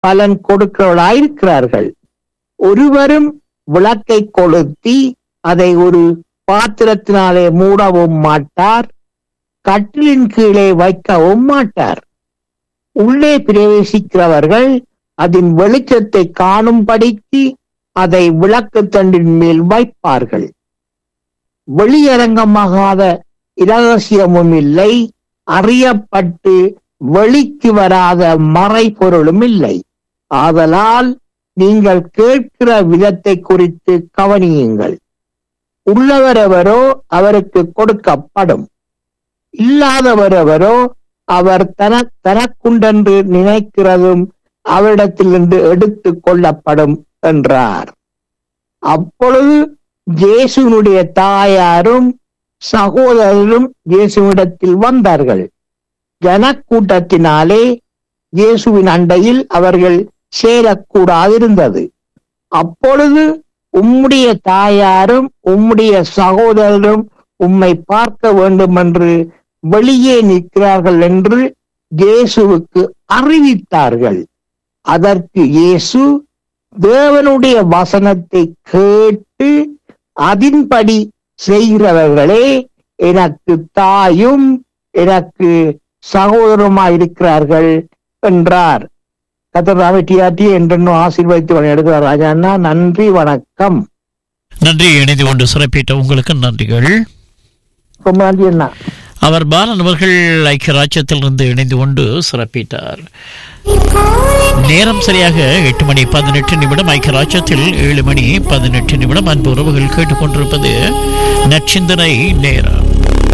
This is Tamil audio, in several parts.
பலன் கொடுக்கிறவர்களாயிருக்கிறார்கள் ஒருவரும் விளக்கை கொளுத்தி அதை ஒரு பாத்திரத்தினாலே மூடவும் மாட்டார் கட்டிலின் கீழே வைக்கவும் மாட்டார் உள்ளே பிரவேசிக்கிறவர்கள் அதன் வெளிச்சத்தை காணும்படிக்கு அதை விளக்கு தண்டின் மேல் வைப்பார்கள் வெளியரங்கமாகாத இரகசியமும் இல்லை அறியப்பட்டு வெளிக்கு வராத மறைபொருளும் இல்லை ஆதலால் நீங்கள் கேட்கிற விதத்தை குறித்து கவனியுங்கள் உள்ளவரெவரோ அவருக்கு கொடுக்கப்படும் இல்லாதவரெவரோ அவர் தன தனக்குண்டென்று நினைக்கிறதும் அவரிடத்திலிருந்து எடுத்துக் கொள்ளப்படும் என்றார் அப்பொழுது இயேசுனுடைய தாயாரும் சகோதரரும் இயேசுவிடத்தில் வந்தார்கள் ஜனக்கூட்டத்தினாலே இயேசுவின் அண்டையில் அவர்கள் சேரக்கூடாதிருந்தது அப்பொழுது உம்முடைய தாயாரும் உம்முடைய சகோதரரும் உம்மை பார்க்க வேண்டும் என்று வெளியே நிற்கிறார்கள் என்று இயேசுவுக்கு அறிவித்தார்கள் அதற்கு இயேசு தேவனுடைய வசனத்தை கேட்டு அதின்படி செய்கிறவர்களே எனக்கு தாயும் எனக்கு சகோதரமாய் இருக்கிறார்கள் என்றார் கத்தராவை டிஆர்டி என்றென்னும் ஆசீர்வதித்து எடுக்கிறார் ராஜா அண்ணா நன்றி வணக்கம் நன்றி இணைந்து கொண்டு சிறப்பித்த உங்களுக்கு நன்றிகள் ரொம்ப நன்றி அண்ணா அவர் பாலன் அவர்கள் ஐக்கிய ராஜ்யத்திலிருந்து இணைந்து கொண்டு சிறப்பித்தார் நேரம் சரியாக எட்டு மணி பதினெட்டு நிமிடம் ஐக்கிய ராஜ்யத்தில் ஏழு மணி பதினெட்டு நிமிடம் அன்பு உறவுகள் கேட்டுக்கொண்டிருப்பது நச்சிந்தனை நேரம்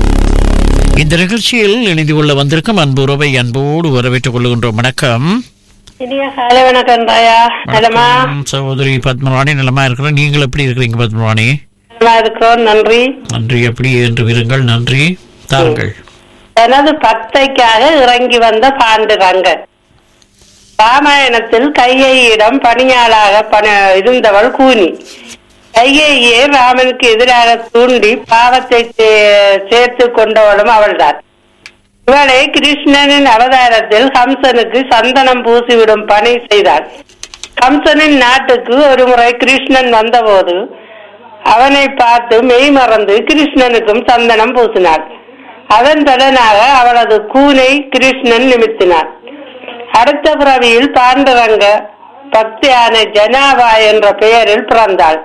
இந்த நிகழ்ச்சியில் இணைந்து கொள்ள வந்திருக்கும் அன்பு உறவை அன்போடு வரவேற்றுக் கொள்கின்றோம் வணக்கம் இனிய காலை வணக்கம் ராயா நலமா வணக்கம், சகோதரி பத்மராணி நலமா இருக்கிறோம் நீங்கள் எப்படி இருக்கிறீங்க பத்மராணி நலமா இருக்கிறோம் நன்றி நன்றி எப்படி என்று விருங்கள் நன்றி தாங்கள் தனது பக்தைக்காக இறங்கி வந்த பாண்டுரங்கன் ராமாயணத்தில் கையையிடம் பணியாளாக பண இருந்தவள் கூனி கையையே ராமனுக்கு எதிராக தூண்டி பாவத்தை சே- சேர்த்து கொண்டவளும் அவள்தான் இவளை கிருஷ்ணனின் அவதாரத்தில் கம்சனுக்கு சந்தனம் பூசிவிடும் பணி செய்தாள் கம்சனின் நாட்டுக்கு ஒரு முறை கிருஷ்ணன் வந்தபோது அவனை பார்த்து மெய் மறந்து கிருஷ்ணனுக்கும் சந்தனம் பூசினாள் அதன் பலனாக அவளது கூனை கிருஷ்ணன் நிமித்தினான் அடுத்த பிறவியில் பாண்டுரங்க பக்தியான ஜனாவா என்ற பெயரில் பிறந்தாள்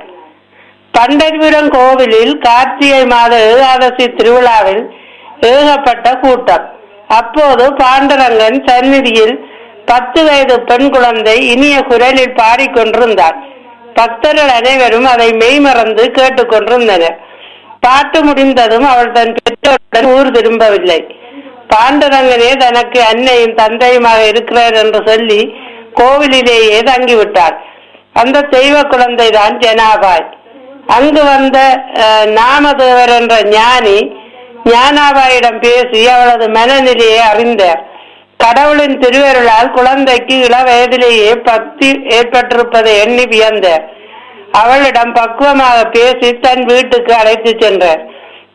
பண்டரிபுரம் கோவிலில் கார்த்திகை மாத ஏகாதசி திருவிழாவில் ஏகப்பட்ட கூட்டம் அப்போது பாண்டுரங்கன் சந்நிதியில் பத்து வயது பெண் குழந்தை இனிய குரலில் பாடிக்கொண்டிருந்தார் பக்தர்கள் அனைவரும் அதை மெய்மறந்து கேட்டுக்கொண்டிருந்தனர் பாட்டு முடிந்ததும் அவள் தன் பெற்றோருடன் ஊர் திரும்பவில்லை பாண்டுரங்கனே தனக்கு அன்னையும் தந்தையுமாக இருக்கிறார் என்று சொல்லி கோவிலிலேயே தங்கிவிட்டாள் அந்த தெய்வ குழந்தை தான் ஜனாபாய் அங்கு வந்த அஹ், நாமதேவர் என்ற ஞானி ஞானாபாயிடம் பேசி அவளது மனநிலையை அறிந்தார் கடவுளின் திருவருளால் குழந்தைக்கு இள வயதிலேயே பக்தி ஏற்பட்டிருப்பதை எண்ணி வியந்தார் அவளிடம் பக்குவமாக பேசி தன் வீட்டுக்கு அழைத்து சென்றார்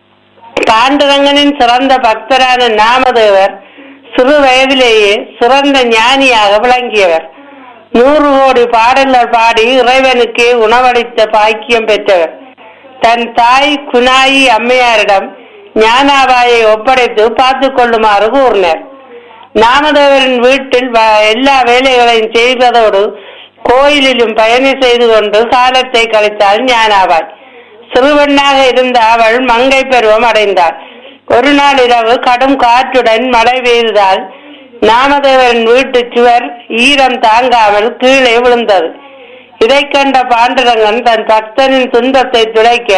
பாண்டுரங்கனின் சிறந்த பக்தரான நாமதேவர் சிறு வயதிலேயே சிறந்த ஞானியாக விளங்கியவர் நூறு கோடி பாடல்கள் பாடி இறைவனுக்கே உணவளித்த பாக்கியம் பெற்றவர் தன் தாய் குனாயி அம்மையாரிடம் ஞானாபாயை ஒப்படைத்து பார்த்து கொள்ளுமாறு கூறினார் நாமதேவரின் வீட்டில் வ- எல்லா வேலைகளையும் செய்வதோடு கோயிலிலும் பயணி செய்து கொண்டு காலத்தை கழித்தாள் ஞானாபாய் சிறுவெண்ணாக இருந்த அவள் மங்கை பருவம் அடைந்தாள் ஒரு நாள் இரவு கடும் காற்றுடன் மழை பெய்ததால் நாமதேவரின் வீட்டு சுவர் ஈரம் தாங்காமல் கீழே விழுந்தது இதைக் கண்ட பாண்டுரங்கன் தன் பக்தனின் துன்பத்தை துடைக்க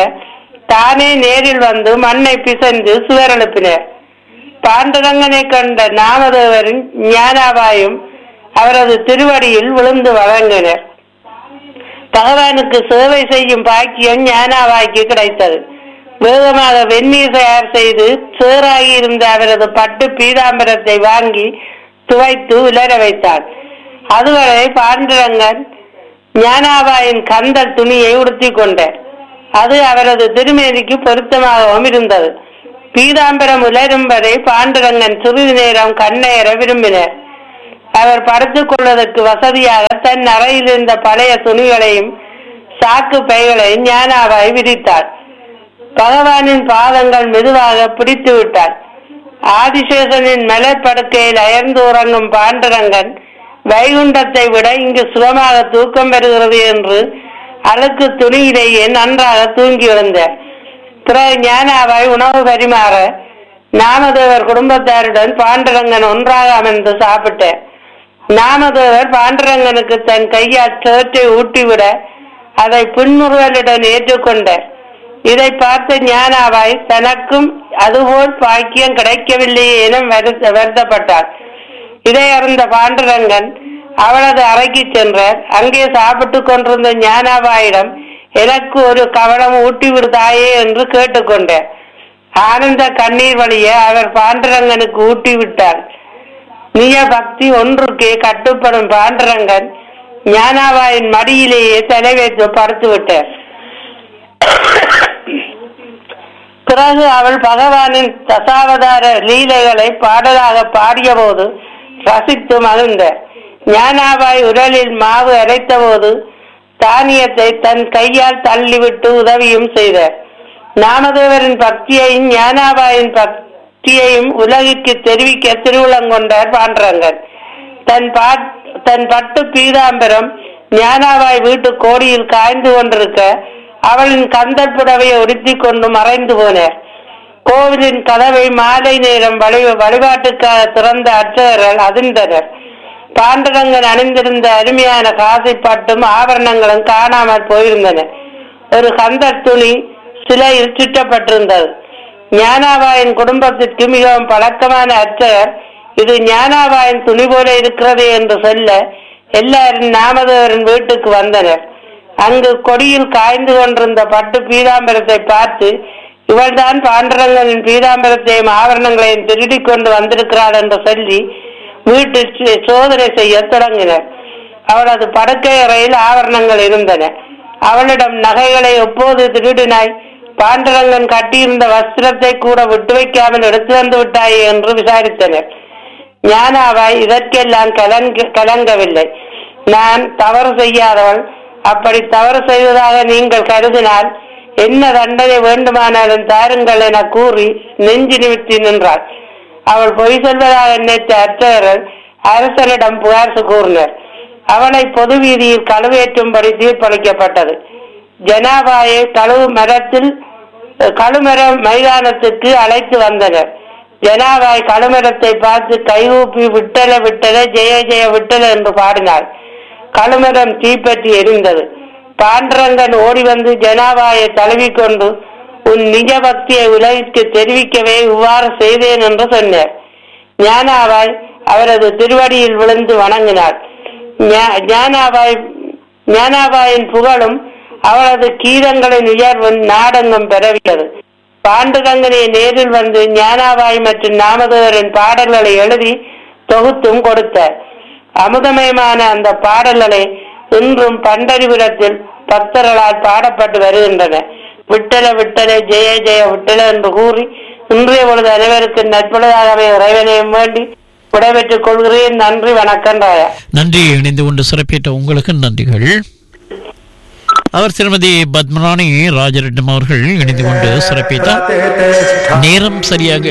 தானே நேரில் வந்து மண்ணை பிசைந்து சுவர் எழுப்பினார் பாண்டுரங்கனை கண்ட நாமதேவரின் ஞானாபாயும் அவரது திருவடியில் விழுந்து வழங்கினர் பகவானுக்கு சேவை செய்யும் பாக்கியம் ஞானாவாய்க்கு கிடைத்தது வேகமாக வெந்நீர் தயார் செய்து சேராகி இருந்த அவரது பட்டு பீதாம்பரத்தை வாங்கி துவைத்து உலர வைத்தார் அதுவரை பாண்டுரங்கன் ஞானாபாயின் கந்தல் துணியை உடுத்திக் கொண்டார் அது அவரது திருமேனிக்கு பொருத்தமாகவும் இருந்தது பீதாம்பரம் உலரும் வரை பாண்டுரங்கன் சிறிது நேரம் கண்ணையர விரும்பினார் அவர் படுத்துக் கொள்வதற்கு வசதியாக தன் அறையில் இருந்த பழைய துணிகளையும் சாக்கு பைகளையும் ஞானாவாய் விரித்தாள் பகவானின் பாதங்கள் மெதுவாக பிடித்து விட்டாள் ஆதிசேஷனின் மலர்படுக்கையில் அயர்ந்து உறங்கும் பாண்டரங்கன் வைகுண்டத்தை விட இங்கு சுகமாக தூக்கம் பெறுகிறது என்று அழுக்கு துணியிலேயே நன்றாக தூங்கி வந்தார் பிறகு ஞானாவாய் உணவு பரிமாற நாமதேவர் குடும்பத்தாருடன் பாண்டரங்கன் ஒன்றாக அமர்ந்து சாப்பிட்டார் நாமதேவர் பாண்டரங்கனுக்கு தன் கையால் சோற்றை ஊட்டிவிட அதை புன்முறுவலுடன் ஏற்றுக்கொண்டார் இதை பார்த்த ஞானாவாய் தனக்கும் அதுபோல் பாக்கியம் கிடைக்கவில்லையே என வருத்த- வருத்தப்பட்டார் இதை அறிந்த பாண்டுரங்கன் அவளது அறைக்கு சென்றார் அங்கே சாப்பிட்டுக் கொண்டிருந்த ஞானாபாயிடம் எனக்கு ஒரு கவனம் ஊட்டி விடுதாயே என்று கேட்டுக்கொண்டார் ஆனந்த கண்ணீர் வழிய அவர் பாண்டுரங்கனுக்கு ஊட்டி விட்டார் நிய பக்தி ஒன்றுக்கே கட்டுப்படும் பாண்டுரங்கன் ஞானாபாயின் மடியிலேயே தலை வைத்து படுத்து விட்டார் பிறகு அவள் பகவானின் தசாவதார லீலைகளை பாடலாக பாடியபோது ரசித்து மகிழ்ந்த ஞானாபாய் உரலில் மாவு அரைத்தபோது தானியத்தை தன் கையால் தள்ளிவிட்டு உதவியும் செய்தார் நாமதேவரின் பக்தியையும் ஞானாபாயின் பக்தியையும் உலகிற்கு தெரிவிக்க திருவுளங்கொண்டார் பாண்டரங்கன் தன் பாட் தன் பட்டு பீதாம்பரம் ஞானாபாய் வீட்டு கோடியில் காய்ந்து கொண்டிருக்க அவளின் கந்தல் புடவையை உடுத்தி கொண்டு மறைந்து போனார் கோவிலின் கதவை மாலை நேரம் வழி வழிபாட்டுக்காக திறந்த அர்ச்சகர்கள் அதிர்ந்தனர் பாண்டரங்கன் அணிந்திருந்த அருமையான காசை பட்டும் ஆபரணங்களும் காணாமல் போயிருந்தன ஒரு கந்தர் துணி சிலையில் சுற்றப்பட்டிருந்தது ஞானாபாயின் குடும்பத்திற்கு மிகவும் பழக்கமான அர்ச்சகர் இது ஞானாபாயின் துணி போல இருக்கிறது என்று சொல்ல எல்லாரும் நாமதேவரின் வீட்டுக்கு வந்தனர் அங்கு கொடியில் காய்ந்து கொண்டிருந்த பட்டு பீதாம்பரத்தை பார்த்து இவள்தான் பாண்டரங்கனின் பீதாம்பரத்தையும் ஆபரணங்களையும் திருடிக் கொண்டு வந்திருக்கிறாள் என்று சொல்லி வீட்டில் சோ- சோதனை செய்ய தொடங்கினர் அவளது படுக்கை அறையில் ஆபரணங்கள் இருந்தன அவளிடம் நகைகளை எப்போது திருடினாய் பாண்டரங்கன் கட்டியிருந்த வஸ்திரத்தை கூட விட்டு வைக்காமல் எடுத்து வந்து விட்டாயே என்று விசாரித்தனர் ஞானாவாய் இதற்கெல்லாம் கலங்க கலங்கவில்லை நான் தவறு செய்யாதவள் அப்படி தவறு செய்வதாக நீங்கள் கருதினால் என்ன தண்டனை வேண்டுமானாலும் தாருங்கள் என கூறி நெஞ்சு நிமித்தி நின்றாள் அவள் பொய் சொல்வதாக நினைத்த அர்ச்சகர்கள் அரசனிடம் புகார் கூறினர் அவளை பொது வீதியில் கழுவேற்றும்படி தீர்ப்பளிக்கப்பட்டது ஜனாபாயை கழுவு மரத்தில் கழுமர மைதானத்துக்கு அழைத்து வந்தனர் ஜனாபாய் கழுமரத்தை பார்த்து கைகூப்பி விட்டல விட்டல ஜெய ஜெய விட்டல என்று பாடினாள் கழுமரம் தீப்பற்றி எரிந்தது பாண்டரங்கன் ஓடி வந்து ஜனாபாயை தழுவிக்கொண்டு உன் நிஜ பக்தியை உலகிற்கு தெரிவிக்கவே இவ்வாறு செய்தேன் என்று சொன்னார் ஞானாபாய் அவரது திருவடியில் விழுந்து வணங்கினார் ஞா- ஞானாபாய் ஞானாபாயின் புகழும் அவளது கீதங்களின் உயர்வும் நாடெங்கும் பரவியது பாண்டுரங்கனை நேரில் வந்து ஞானாபாய் மற்றும் நாமதேவரின் பாடல்களை எழுதி தொகுத்தும் கொடுத்தார் அமுதமயமான அந்த பாடல்களை இன்றும் பண்டரிபுரத்தில் பக்தர்களால் பாடப்பட்டு வருகின்றன விட்டல விட்டல ஜெய ஜெய விட்டல என்று கூறி இன்றைய பொழுது அனைவருக்கு நட்புள்ளதாகவே இறைவனையும் வேண்டி விடைபெற்றுக் கொள்கிறேன் நன்றி வணக்கம் ராயா நன்றி இணைந்து கொண்டு சிறப்பித்த உங்களுக்கு நன்றிகள் அவர் திருமதி பத்மராணி ராஜரெட்டம் அவர்கள் இணைந்து கொண்டு சிறப்பித்தார் நேரம் சரியாக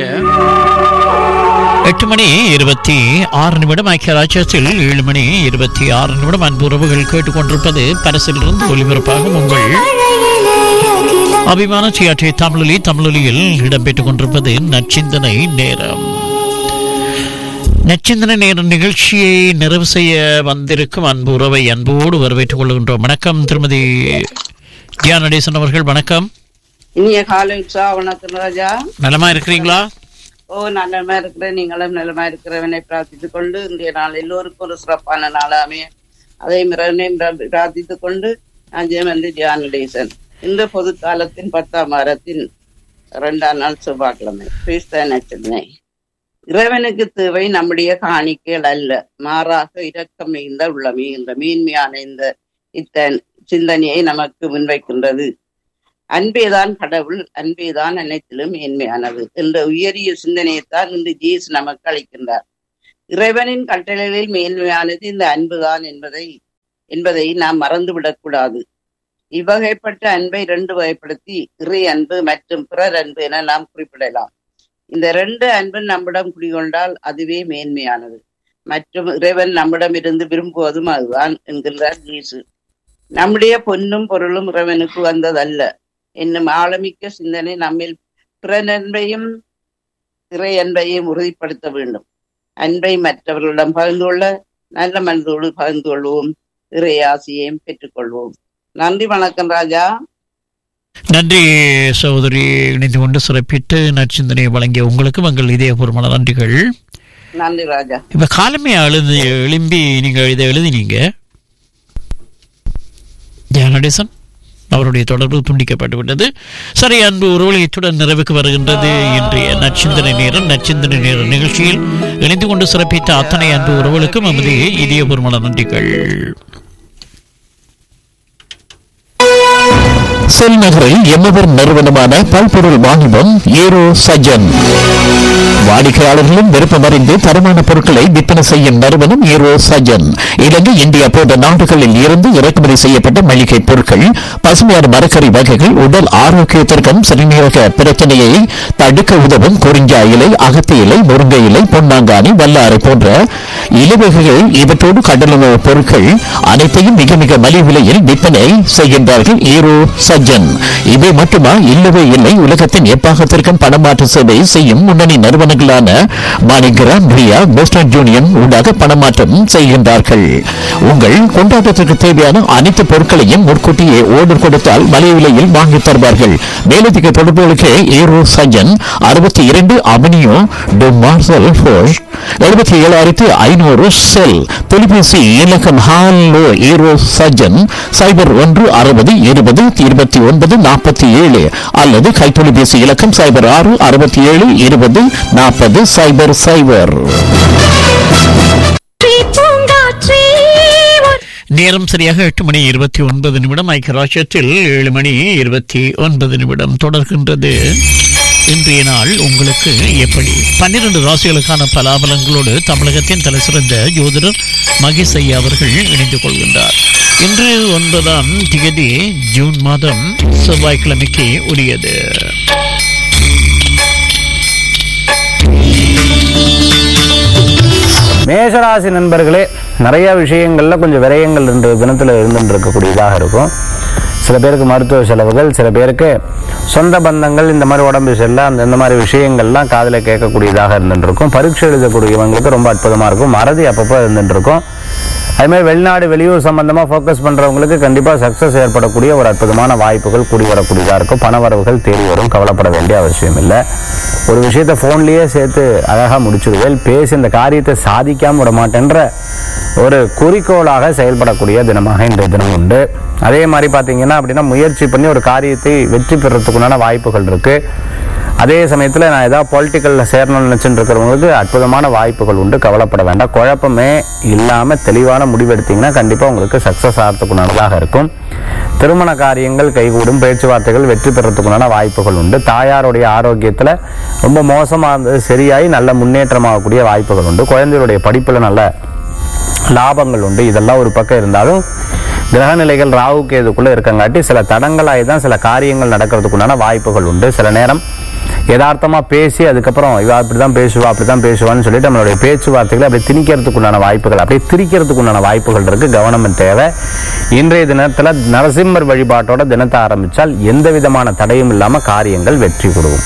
எட்டு மணி இருபத்தி ஆறு நிமிடம் ஐக்கிய ராஜ்யத்தில் ஏழு மணி இருபத்தி ஆறு நிமிடம் அன்பு உறவுகள் கேட்டுக்கொண்டிருப்பது பரிசிலிருந்து ஒலிபரப்பாகும் உங்கள் அபிமான சியாற்றி தமிழொலி தமிழொலியில் இடம்பெற்றுக் கொண்டிருப்பது நச்சிந்தனை நேரம் நச்சிந்தனை நேர நிகழ்ச்சியை நிறைவு செய்ய வந்திருக்கும் அன்பு உறவை அன்போடு வரவேற்றுக் கொள்கின்றோம் வணக்கம் திருமதி தியானடேசன் அவர்கள் வணக்கம் இனிய காலை உற்சா வணக்கம் ராஜா நலமா இருக்கிறீங்களா ஓ நல்லமா இருக்கிறேன் நீங்களும் நலமா இருக்கிறவனை பிரார்த்தித்துக் கொண்டு இன்றைய நாள் எல்லோருக்கும் ஒரு சிறப்பான நாள் அமைய அதை மிரவனையும் பிரார்த்தித்துக் கொண்டு நான் ஜெயமந்தி தியானடேசன் இந்த பொது காலத்தின் பத்தாம் வாரத்தின் இரண்டாம் நாள் செவ்வாய்க்கிழமை கிறிஸ்தவ நட்சத்திரை இறைவனுக்கு தேவை நம்முடைய காணிக்கைகள் அல்ல மாறாக இரக்கம் மிகுந்த உள்ளமே என்ற மேன்மையான இந்த இத்தன் சிந்தனையை நமக்கு முன்வைக்கின்றது அன்பேதான் கடவுள் அன்பேதான் அனைத்திலும் மேன்மையானது என்ற உயரிய சிந்தனையைத்தான் இன்று ஜேசு நமக்கு அளிக்கின்றார் இறைவனின் கட்டளைகளில் மேன்மையானது இந்த அன்புதான் என்பதை என்பதை நாம் மறந்துவிடக் கூடாது இவ்வகைப்பட்ட அன்பை இரண்டு வகைப்படுத்தி இறை அன்பு மற்றும் பிறர் அன்பு என நாம் குறிப்பிடலாம் இந்த ரெண்டு அன்பு நம்மிடம் குடிகொண்டால் அதுவே மேன்மையானது மற்றும் இறைவன் நம்மிடம் இருந்து விரும்புவதும் அதுதான் என்கின்றார் இயேசு நம்முடைய பொன்னும் பொருளும் இறைவனுக்கு வந்ததல்ல என்னும் ஆழமிக்க சிந்தனை நம்மில் பிற நன்மையும் இறை அன்பையும் உறுதிப்படுத்த வேண்டும் அன்பை மற்றவர்களிடம் பகிர்ந்து கொள்ள நல்ல மனதோடு பகிர்ந்து கொள்வோம் இறை ஆசையையும் பெற்றுக்கொள்வோம் நன்றி வணக்கம் ராஜா நன்றி சகோதரி இணைந்து கொண்டு சிறப்பிட்டு நற்சிந்தனையை வழங்கிய உங்களுக்கும் எங்கள் இதயபூர்வமான நன்றிகள் நன்றி ராஜா இப்ப காலமே அழுது எழும்பி நீங்க இதை எழுதினீங்க ஜெயநடேசன் அவருடைய தொடர்பு துண்டிக்கப்பட்டு விட்டது சரி அன்பு உறவுகளை இத்துடன் நிறைவுக்கு வருகின்றது இன்றைய நற்சிந்தனை நேரம் நற்சிந்தனை நேர நிகழ்ச்சியில் இணைந்து கொண்டு சிறப்பித்த அத்தனை அன்பு உறவுகளுக்கும் நமது இதயபூர்வமான நன்றிகள் செல் நகரில் எம்மவர் நிறுவனமான பல்பொருள் வாணிபம் ஏரோ சஜன் வாடிக்கையாளர்களும் விருப்பமறிந்து தரமான பொருட்களை விற்பனை செய்யும் நிறுவனம் ஏரோ சஜன் இலங்கை இந்தியா போன்ற நாடுகளில் இருந்து இறக்குமதி செய்யப்பட்ட மளிகை பொருட்கள் பசுமையான மரக்கறி வகைகள் உடல் ஆரோக்கியத்திற்கும் சிறுநீரக பிரச்சனையை தடுக்க உதவும் குறிஞ்சா இலை அகத்தி இலை முருங்கை இலை பொன்னாங்கானி வல்லாரை போன்ற இலவகைகள் இவற்றோடு கடலுணவு பொருட்கள் அனைத்தையும் மிக மிக மலிவு விலையில் விற்பனை செய்கின்றார்கள் ஈரோ சஜ்ஜன் இவை மட்டுமா இல்லவே இல்லை உலகத்தின் எப்பாகத்திற்கும் பணமாற்று சேவை செய்யும் முன்னணி நிறுவனங்களான மாணிகிராம் ரியா வெஸ்டர்ன் யூனியன் ஊடாக பணமாற்றம் செய்கின்றார்கள் உங்கள் கொண்டாட்டத்திற்கு தேவையான அனைத்து பொருட்களையும் முன்கூட்டியே ஓர்டர் கொடுத்தால் மலிவு விலையில் வாங்கி தருவார்கள் மேலதிக தொடர்புகளுக்கு ஈரோ சஜ்ஜன் அறுபத்தி இரண்டு அவனியோ டு மார்சல் ஃபோஷ் எழுபத்தி ஏழாயிரத்தி ஐநூறு செல் தொலைபேசி இலக்கம் ஹாலோ ஈரோ சஜன் சைபர் ஒன்று அறுபது இருபது இருபத்தி ஒன்பது நாற்பத்தி ஏழு அல்லது கைத்தொலைபேசி இலக்கம் சைபர் ஆறு அறுபத்தி ஏழு இருபது நாற்பது சைபர் சைபர் பூங்காற்றே உன் நேரம் சரியாக எட்டு மணி இருபத்தி ஒன்பது நிமிடம் ஐக்கிய ராஷ்டிரத்தில் ஏழு மணி இருபத்தி ஒன்பது நிமிடம் தொடர்கின்றது இன்றைய நாள் உங்களுக்கு எப்படி பன்னிரண்டு ராசிகளுக்கான பலாபலங்களோடு தமிழகத்தின் தலைசிறந்த ஜோதிடர் மகேஷ் ஐயா அவர்கள் இணைந்து கொள்கின்றார் இன்று ஒன்பதாம் திகதி ஜூன் மாதம் செவ்வாய்க்கிழமைக்கு உரியது மேஷராசி நண்பர்களே நிறைய விஷயங்கள்ல கொஞ்சம் விரயங்கள் இன்று தினத்தில் இருந்துட்டு இருக்கக்கூடியதாக இருக்கும் சில பேருக்கு மருத்துவ செலவுகள் சில பேருக்கு சொந்த பந்தங்கள் இந்த மாதிரி உடம்பு சரியில்லை அந்த இந்த மாதிரி விஷயங்கள்லாம் காதில் கேட்கக்கூடியதாக இருந்துட்டு இருக்கும் பரீட்சை எழுதக்கூடியவங்களுக்கு ரொம்ப அற்புதமாக இருக்கும் மறதி அப்பப்போ இருந்துட்டு இருக்கும் அது மாதிரி வெளிநாடு வெளியூர் சம்பந்தமா ஃபோக்கஸ் பண்றவங்களுக்கு கண்டிப்பா சக்சஸ் ஏற்படக்கூடிய ஒரு அற்புதமான வாய்ப்புகள் கூடி வரக்கூடியதா இருக்கும் பண வரவுகள் தேடி வரும் கவலைப்பட வேண்டிய அவசியம் இல்லை ஒரு விஷயத்த போன்லயே சேர்த்து அழகா முடிச்சிடுவேல் பேசி இந்த காரியத்தை சாதிக்காம விட மாட்டேன்ற ஒரு குறிக்கோளாக செயல்படக்கூடிய தினமாக இன்றைய தினம் உண்டு அதே மாதிரி பாத்தீங்கன்னா அப்படின்னா முயற்சி பண்ணி ஒரு காரியத்தை வெற்றி பெறத்துக்குண்டான வாய்ப்புகள் இருக்கு அதே சமயத்தில் நான் ஏதாவது பொலிட்டிக்கலில் சேரணும்னு நினச்சிட்டு இருக்கிறவங்களுக்கு அற்புதமான வாய்ப்புகள் உண்டு கவலைப்பட வேண்டாம் குழப்பமே இல்லாமல் தெளிவான முடிவெடுத்தீங்கன்னா கண்டிப்பாக உங்களுக்கு சக்ஸஸ் ஆகிறதுக்குண்டானதாக இருக்கும் திருமண காரியங்கள் கைகூடும் பேச்சுவார்த்தைகள் வெற்றி பெறத்துக்குண்டான வாய்ப்புகள் உண்டு தாயாருடைய ஆரோக்கியத்தில் ரொம்ப மோசமாக இருந்தது சரியாகி நல்ல முன்னேற்றமாகக்கூடிய வாய்ப்புகள் உண்டு குழந்தைகளுடைய படிப்பில் நல்ல லாபங்கள் உண்டு இதெல்லாம் ஒரு பக்கம் இருந்தாலும் கிரகநிலைகள் ராகு கேதுக்குள்ள இருக்கங்காட்டி சில தடங்களாகி தான் சில காரியங்கள் நடக்கிறதுக்குண்டான வாய்ப்புகள் உண்டு சில நேரம் யதார்த்தமா பேசி அதுக்கப்புறம் இவா இப்படிதான் பேசுவா அப்படிதான் பேசுவான்னு சொல்லிட்டு நம்மளுடைய பேச்சுவார்த்தைகளை அப்படியே திணிக்கிறதுக்குண்டான வாய்ப்புகள் அப்படியே திரிக்கிறதுக்குண்டான வாய்ப்புகள் இருக்கு கவனம் தேவை இன்றைய தினத்துல நரசிம்மர் வழிபாட்டோட தினத்தை ஆரம்பிச்சால் எந்த விதமான தடையும் இல்லாம காரியங்கள் வெற்றி கொடுக்கும்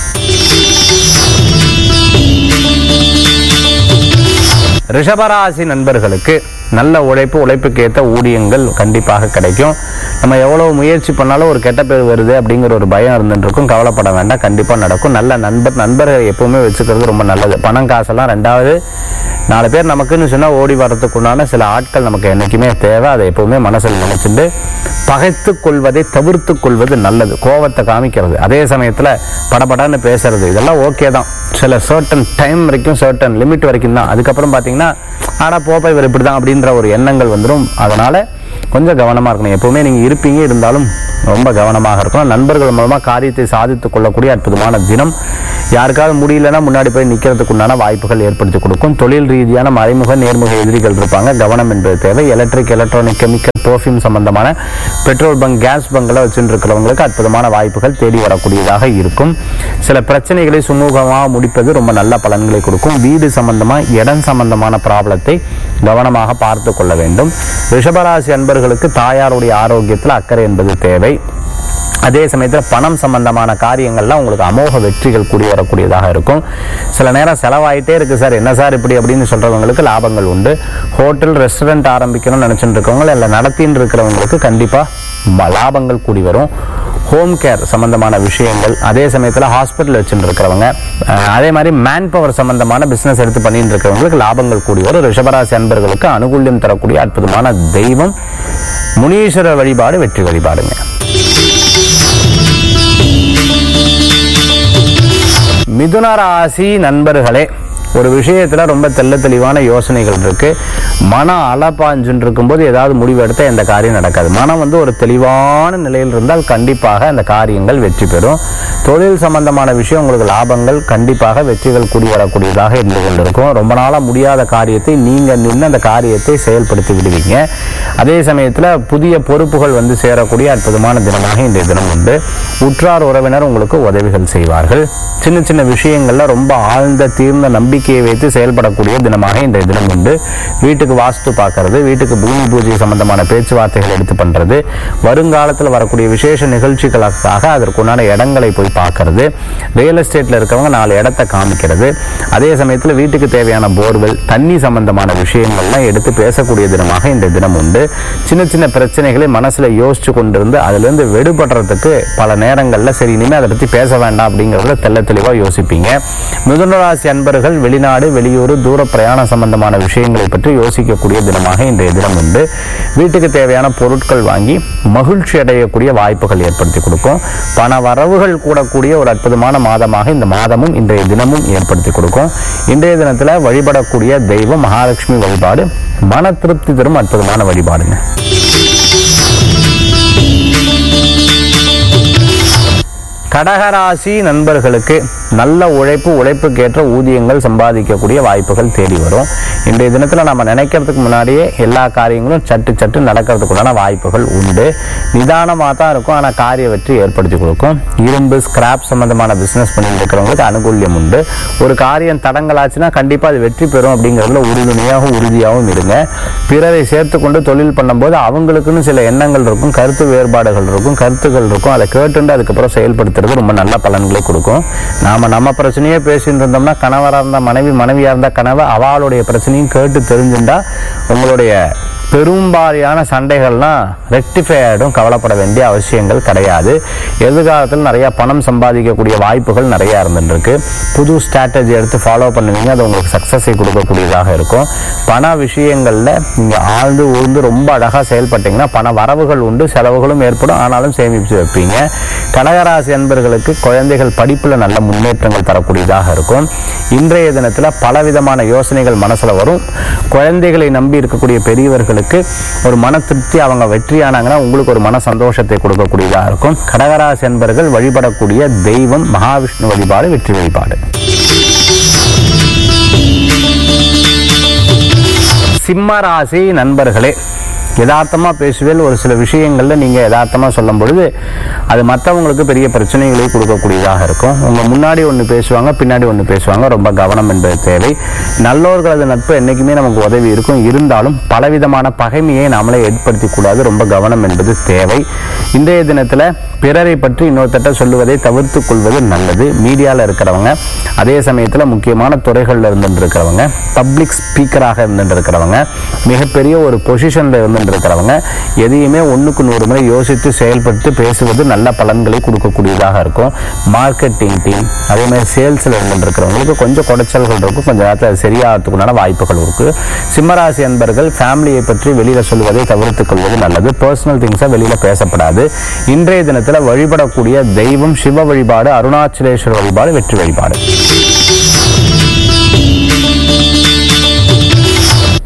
ரிஷபராசி நண்பர்களுக்கு நல்ல உழைப்பு உழைப்புக்கு ஏற்ற ஊதியங்கள் கண்டிப்பாக கிடைக்கும் நம்ம எவ்வளவு முயற்சி பண்ணாலும் ஒரு கெட்ட பேர் வருது அப்படிங்கிற ஒரு பயம் இருந்துட்டு இருக்கும் கவலைப்பட வேண்டாம் கண்டிப்பாக நடக்கும் நல்ல நண்பர் நண்பர்கள் எப்பவுமே வச்சுக்கிறது ரொம்ப நல்லது பணம் காசெல்லாம் ரெண்டாவது நாலு பேர் நமக்குன்னு சொன்னால் ஓடி வர்றதுக்குண்டான சில ஆட்கள் நமக்கு என்னைக்குமே தேவை அதை எப்பவுமே மனசில் நினைச்சிட்டு பகைத்து கொள்வதை தவிர்த்து கொள்வது நல்லது கோவத்தை காமிக்கிறது அதே சமயத்தில் படபடன்னு பேசுறது இதெல்லாம் ஓகே தான் சில சர்டன் டைம் வரைக்கும் சர்டன் லிமிட் வரைக்கும் தான் அதுக்கப்புறம் பார்த்தீங்கன்னா ஆனா போப்பா இவர் இப்படி தான் அப்படின்ற ஒரு எண்ணங்கள் வந்துடும் அதனால கொஞ்சம் கவனமா இருக்கணும் எப்பவுமே நீங்க இருப்பீங்க இருந்தாலும் ரொம்ப கவனமாக இருக்கணும் நண்பர்கள் மூலமா காரியத்தை சாதித்துக் கொள்ளக்கூடிய அற்புதமான தினம் யாருக்காவது முடியலன்னா முன்னாடி போய் நிக்கிறதுக்கு உண்டான வாய்ப்புகள் ஏற்படுத்தி கொடுக்கும் தொழில் ரீதியான மறைமுக நேர்முக எதிரிகள் இருப்பாங்க கவனம் என்பது தேவை எலக்ட்ரிக் எலக்ட்ரானிக் கெமிக்கல் பர்ஃப்யூம் சம்பந்தமான பெட்ரோல் பங்க் கேஸ் பங்கில் வச்சுட்டு இருக்கிறவங்களுக்கு அற்புதமான வாய்ப்புகள் தேடி வரக்கூடியதாக இருக்கும் சில பிரச்சனைகளை சுமூகமாக முடிப்பது ரொம்ப நல்ல பலன்களை கொடுக்கும் வீடு சம்பந்தமா இடம் சம்பந்தமான ப்ராப்ளத்தை கவனமாக பார்த்து கொள்ள வேண்டும் ரிஷபராசி அன்பர்களுக்கு தாயாருடைய ஆரோக்கியத்தில் அக்கறை என்பது தேவை அதே சமயத்தில் பணம் சம்பந்தமான காரியங்கள்லாம் உங்களுக்கு அமோக வெற்றிகள் கூடி வரக்கூடியதாக இருக்கும் சில நேரம் செலவாயிட்டே இருக்கு சார் என்ன சார் இப்படி அப்படின்னு சொல்றவங்களுக்கு லாபங்கள் உண்டு ஹோட்டல் ரெஸ்டாரண்ட் ஆரம்பிக்கணும்னு நினைச்சிட்டு இருக்கவங்க இல்லை நடத்தின்னு இருக்கிறவங்களுக்கு கண்டிப்பா ம- லாபங்கள் கூடி வரும் ஹோம் கேர் சம்பந்தமான விஷயங்கள் அதே சமயத்தில் ஹாஸ்பிட்டல் வச்சுட்டு இருக்கிறவங்க அஹ், அதே மாதிரி மேன் பவர் சம்பந்தமான பிசினஸ் எடுத்து பண்ணிட்டு இருக்கிறவங்களுக்கு லாபங்கள் கூடி வரும் ரிஷபராசி அன்பர்களுக்கு அனுகூல்யம் தரக்கூடிய அற்புதமான தெய்வம் முனீஸ்வரர் வழிபாடு வெற்றி வழிபாடுங்க மிதுன ராசி நண்பர்களே ஒரு விஷயத்துல ரொம்ப தெள்ள தெளிவான யோசனைகள் இருக்கு மனம் அலப்பாஞ்சுன்னு இருக்கும்போது ஏதாவது முடிவு எடுத்தா எந்த காரியம் நடக்காது மனம் வந்து ஒரு தெளிவான நிலையில் இருந்தால் கண்டிப்பாக அந்த காரியங்கள் வெற்றி பெறும் தொழில் சம்பந்தமான விஷயம் உங்களுக்கு லாபங்கள் கண்டிப்பாக வெற்றிகள் கூடி வரக்கூடியதாக இருந்து கொண்டிருக்கும் ரொம்ப நாளா முடியாத காரியத்தை நீங்க நின்று அந்த காரியத்தை செயல்படுத்தி விடுவீங்க அதே சமயத்துல புதிய பொறுப்புகள் வந்து சேரக்கூடிய அற்புதமான தினமாக இன்றைய தினம் உண்டு உற்றார் உறவினர் உங்களுக்கு உதவிகள் செய்வார்கள் சின்ன சின்ன விஷயங்கள்ல ரொம்ப ஆழ்ந்த தீர்ந்த நம்பிக்கையை வைத்து செயல்படக்கூடிய தினமாக இன்றைய தினம் உண்டு வீட்டுக்கு வாஸ்து பார்க்கறது வீட்டுக்கு பூமி பூஜை சம்பந்தமான பேச்சுவார்த்தைகள் எடுத்து பண்றது வருங்காலத்தில் வரக்கூடிய விசேஷ நிகழ்ச்சிகளுக்காக அதற்குண்டான இடங்களை போய் பார்க்கறது ரியல் எஸ்டேட்ல இருக்கவங்க நாலு இடத்தை காமிக்கிறது அதே சமயத்தில் வீட்டுக்கு தேவையான போர்வெல் தண்ணி சம்பந்தமான விஷயங்கள்லாம் எடுத்து பேசக்கூடிய தினமாக இந்த தினம் உண்டு சின்ன சின்ன பிரச்சனைகளை மனசுல யோசிச்சு கொண்டிருந்து அதுல இருந்து விடுபடுறதுக்கு பல நேரங்கள்ல சரி இனிமே அதை பத்தி பேச வேண்டாம் அப்படிங்கறதுல தெள்ள தெளிவா யோசிப்பீங்க மிதுனராசி அன்பர்கள் வெளிநாடு வெளியூர் தூர பிரயாணம் சம்பந்தமான விஷயங்களை பற்றி யோசிக்கக்கூடிய தினமாக இன்றைய தினம் உண்டு வீட்டுக்கு தேவையான பொருட்கள் வாங்கி மகிழ்ச்சி அடையக்கூடிய வாய்ப்புகள் ஏற்படுத்தி கொடுக்கும் பண வரவுகள் கூடக்கூடிய ஒரு அற்புதமான மாதமாக இந்த மாதமும் இன்றைய தினமும் ஏற்படுத்தி கொடுக்கும் இன்றைய தினத்துல வழிபடக்கூடிய தெய்வம் மகாலட்சுமி வழிபாடு மன திருப்தி தரும் அற்புதமான வழிபாடுங்க கடகராசி நண்பர்களுக்கு நல்ல உழைப்பு உழைப்புக்கேற்ற ஊதியங்கள் சம்பாதிக்கக்கூடிய வாய்ப்புகள் தேடி வரும் இன்றைய தினத்தில் நம்ம நினைக்கிறதுக்கு முன்னாடியே எல்லா காரியங்களும் சட்டு சட்டு நடக்கிறதுக்குண்டான வாய்ப்புகள் உண்டு நிதானமாக தான் இருக்கும் ஆனால் காரிய வெற்றி ஏற்படுத்தி கொடுக்கும் இரும்பு ஸ்கிராப் சம்பந்தமான பிசினஸ் பண்ணிட்டு இருக்கிறவங்களுக்கு அனுகூல்யம் உண்டு ஒரு காரியம் தடங்கலாச்சுன்னா கண்டிப்பாக அது வெற்றி பெறும் அப்படிங்கிறதுல உறுதுணையாகவும் உறுதியாகவும் இருங்க பிறரை சேர்த்து கொண்டு தொழில் பண்ணும்போது அவங்களுக்குன்னு சில எண்ணங்கள் இருக்கும் கருத்து வேறுபாடுகள் இருக்கும் கருத்துக்கள் இருக்கும் அதை கேட்டுண்டு அதுக்கப்புறம் செயல்படுத்துறது ரொம்ப நல்ல பலன்களை கொடுக்கும் நாம நம்ம பிரச்சனையே பேசிட்டு இருந்தோம்னா கணவராக இருந்தா மனைவி மனைவியா இருந்தா கணவர் அவளுடைய பிரச்சனையும் கேட்டு தெரிஞ்சுட்டா உங்களுடைய பெரும்பாலான சண்டைகள்லாம் ரெக்டிஃபை ஆகிடும் கவலைப்பட வேண்டிய அவசியங்கள் கிடையாது எதிர்காலத்தில் நிறைய பணம் சம்பாதிக்கக்கூடிய வாய்ப்புகள் நிறைய இருந்துட்டு இருக்கு புது ஸ்ட்ராட்டஜி எடுத்து ஃபாலோ பண்ணுவீங்க அது உங்களுக்கு சக்ஸஸை கொடுக்கக்கூடியதாக இருக்கும் பண விஷயங்கள்ல நீங்க ஆழ்ந்து ஊர்ந்து ரொம்ப அழகா செயல்பட்டீங்கன்னா பண வரவுகள் உண்டு செலவுகளும் ஏற்படும் ஆனாலும் சேமித்து வைப்பீங்க கடகராசி அன்பர்களுக்கு குழந்தைகள் படிப்புல நல்ல முன்னேற்றங்கள் தரக்கூடியதாக இருக்கும் இன்றைய தினத்துல பலவிதமான யோசனைகள் மனசுல வரும் குழந்தைகளை நம்பி இருக்கக்கூடிய பெரியவர்களுக்கு ஒரு மன திருப்தி அவங்க வெற்றியானாங்கன்னா உங்களுக்கு ஒரு மன சந்தோஷத்தை கொடுக்கக்கூடியதாக இருக்கும் கடகராசி அன்பர்கள் வழிபடக்கூடிய தெய்வம் மகாவிஷ்ணு வழிபாடு வெற்றி வழிபாடு சிம்ம ராசி நண்பர்களே யதார்த்தமா பேசுவேல் ஒரு சில விஷயங்கள்ல நீங்க யதார்த்தமா சொல்லும் பொழுது அது மற்றவங்களுக்கு பெரிய பிரச்சனைகளை கொடுக்கக்கூடியதாக இருக்கும் உங்க முன்னாடி ஒன்று பேசுவாங்க பின்னாடி ஒன்று பேசுவாங்க ரொம்ப கவனம் என்பது தேவை நல்லோர்களது நட்பு என்னைக்குமே நமக்கு உதவி இருக்கும் இருந்தாலும் பலவிதமான பகைமையை நாமளே ஏற்படுத்தி கூடாது ரொம்ப கவனம் என்பது தேவை இன்றைய தினத்துல பிறரை பற்றி இன்னொருத்தட்ட சொல்லுவதை தவிர்த்து கொள்வது நல்லது மீடியால இருக்கிறவங்க அதே சமயத்துல முக்கியமான துறைகள்ல இருந்துட்டு இருக்கிறவங்க பப்ளிக் ஸ்பீக்கராக இருந்துட்டு இருக்கிறவங்க மிகப்பெரிய ஒரு பொசிஷன்ல இருந்துட்டு இருக்கிறவங்க எதையுமே ஒண்ணுக்கு நூறு முறை யோசித்து செயல்பட்டு பேசுவது நல்ல பலன்களை கொடுக்கக்கூடியதாக இருக்கும் மார்க்கெட்டிங் டீம் அதே மாதிரி சேல்ஸ்ல இருந்துட்டு இருக்கிறவங்களுக்கு கொஞ்சம் குடைச்சல்கள் இருக்கும் கொஞ்சம் நேரத்தில் அது சரியாகிறதுக்குண்டான வாய்ப்புகள் இருக்கு சிம்மராசி அன்பர்கள் ஃபேமிலியை பற்றி வெளியில சொல்வதை தவிர்த்துக் கொள்வது நல்லது பர்சனல் திங்ஸை வெளியில பேசப்படாது இன்றைய தினத்துல வழிபடக்கூடிய தெய்வம் சிவ வழிபாடு அருணாச்சலேஸ்வரர் வழிபாடு வெற்றி வழிபாடு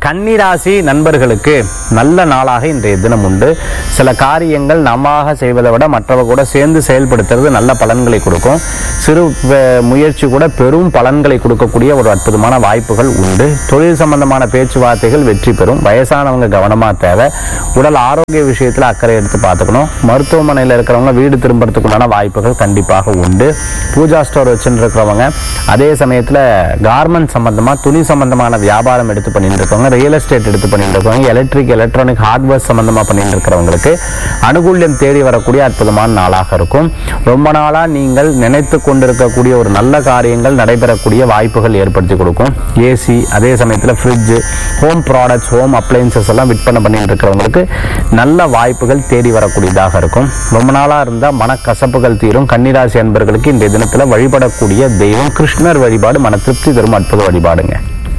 கன்னிராசி நண்பர்களுக்கு நல்ல நாளாக இன்றைய தினம் உண்டு சில காரியங்கள் நமாக செய்வதை விட மற்றவ கூட சேர்ந்து செயல்படுத்துறது நல்ல பலன்களை கொடுக்கும் சிறு அஹ், முயற்சி கூட பெரும் பலன்களை கொடுக்கக்கூடிய ஒரு அற்புதமான வாய்ப்புகள் உண்டு தொழில் சம்பந்தமான பேச்சுவார்த்தைகள் வெற்றி பெறும் வயசானவங்க கவனமா தேவை உடல் ஆரோக்கிய விஷயத்துல அக்கறை எடுத்து பார்த்துக்கணும் மருத்துவமனையில் இருக்கிறவங்க வீடு திரும்புறதுக்குண்டான வாய்ப்புகள் கண்டிப்பாக உண்டு பூஜா ஸ்டோர் வச்சுட்டு இருக்கிறவங்க அதே சமயத்துல கார்மெண்ட் சம்பந்தமா துணி சம்பந்தமான வியாபாரம் எடுத்து பண்ணிட்டு இருக்கவங்க ரியல் எஸ்டேட் எடுத்து பண்ணிட்டு இருக்கவங்க எலக்ட்ரிக் எலக்ட்ரானிக் ஹார்ட்வேர் சம்பந்தமா பண்ணிட்டு இருக்கிறவங்களுக்கு அனுகூல்யம் தேடி வரக்கூடிய அற்புதமான நாளாக இருக்கும் ரொம்ப நாளா நீங்கள் நினைத்து கொண்டிருக்கக்கூடிய ஒரு நல்ல காரியங்கள் நடைபெறக்கூடிய வாய்ப்புகள் ஏற்படுத்தி கொடுக்கும் ஏசி அதே சமயத்துல fridge home products home appliances எல்லாம் விற்பனை பண்ணிட்டு இருக்கிறவங்களுக்கு நல்ல வாய்ப்புகள் தேடி வரக்கூடியதாக இருக்கும் ரொம்ப நாளா இருந்தா மனக்கசப்புகள் தீரும் கன்னிராசி அன்பர்களுக்கு இன்றைய தினத்துல வழிபடக்கூடிய தெய்வம் கிருஷ்ணர் வழிபாடு மன திருப்தி தரும் அற்புத வழிபாடுங்க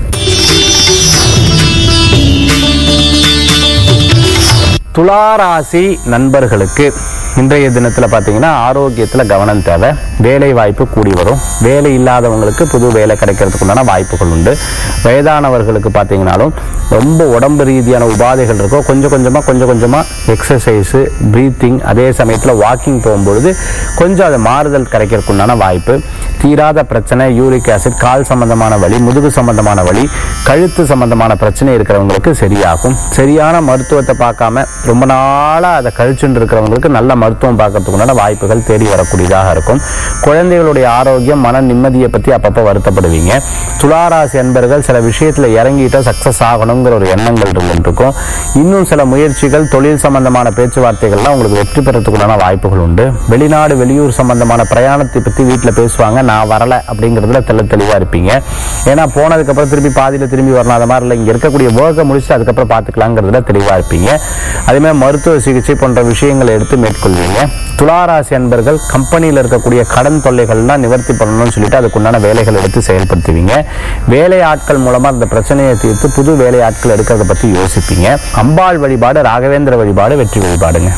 துளாராசி நண்பர்களுக்கு இன்றைய தினத்தில் பார்த்தீங்கன்னா ஆரோக்கியத்தில் கவனம் தேவை வேலை வாய்ப்பு கூடி வரும் வேலை இல்லாதவங்களுக்கு புது வேலை கிடைக்கிறதுக்கு உண்டான வாய்ப்புகள் உண்டு வயதானவர்களுக்கு பார்த்தீங்கன்னாலும் ரொம்ப உடம்பு ரீதியான உபாதைகள் இருக்கும் கொஞ்சம் கொஞ்சமாக கொஞ்சம் கொஞ்சமாக எக்ஸசைஸு ப்ரீத்திங் அதே சமயத்தில் வாக்கிங் போகும்பொழுது கொஞ்சம் அது மாறுதல் கிடைக்கிறதுக்கு உண்டான வாய்ப்பு தீராத பிரச்சனை யூரிக் ஆசிட் கால் சம்பந்தமான வலி முதுகு சம்பந்தமான வலி கழுத்து சம்பந்தமான பிரச்சனை இருக்கிறவங்களுக்கு சரியாகும் சரியான மருத்துவத்தை பார்க்காம ரொம்ப நாளா அதை கழிச்சுட்டு இருக்கிறவங்களுக்கு நல்ல மருத்துவம் பார்க்கறதுக்குண்டான வாய்ப்புகள் தேடி வரக்கூடியதாக இருக்கும் குழந்தைகளுடைய ஆரோக்கியம் மன நிம்மதியை பத்தி அப்பப்போ வருத்தப்படுவீங்க துளாராசி அன்பர்கள் சில விஷயத்துல இறங்கிட்டா சக்சஸ் ஆகணுங்கிற ஒரு எண்ணங்கள் இருந்துருக்கும் இன்னும் சில முயற்சிகள் தொழில் சம்பந்தமான பேச்சுவார்த்தைகள்லாம் உங்களுக்கு வெற்றி பெறத்துக்குண்டான வாய்ப்புகள் உண்டு வெளிநாடு வெளியூர் சம்பந்தமான பிரயாணத்தை பத்தி வீட்டுல பேசுவாங்க நான் வரல அப்படிங்கிறதுல தெள்ள தெளிவா இருப்பீங்க ஏன்னா போனதுக்கு அப்புறம் திருப்பி பாதியில திரும்பி வரணும் அது மாதிரி இல்லை இங்க இருக்கக்கூடிய ஒர்க்கை முடிச்சுட்டு அதுக்கப்புறம் பார்த்துக்கலாங்கிறதுல தெளிவா இருப்பீங்க அதே மாதிரி மருத்துவ சிகிச்சை போன்ற விஷயங்களை எடுத்து மேற்கொள்வீங்க துளாராசி அன்பர்கள் கம்பெனியில் இருக்கக்கூடிய கடன் தொல்லைகள்லாம் நிவர்த்தி பண்ணணும்னு சொல்லிட்டு அதுக்குண்டான வேலைகள் எடுத்து செயல்படுத்துவீங்க வேலை ஆட்கள் மூலமா அந்த பிரச்சனையை தீர்த்து புது வேலை ஆட்கள் எடுக்கிறத பத்தி யோசிப்பீங்க அம்பாள் வழிபாடு ராகவேந்திர வழிபாடு வெற்றி வழிபாடுங்க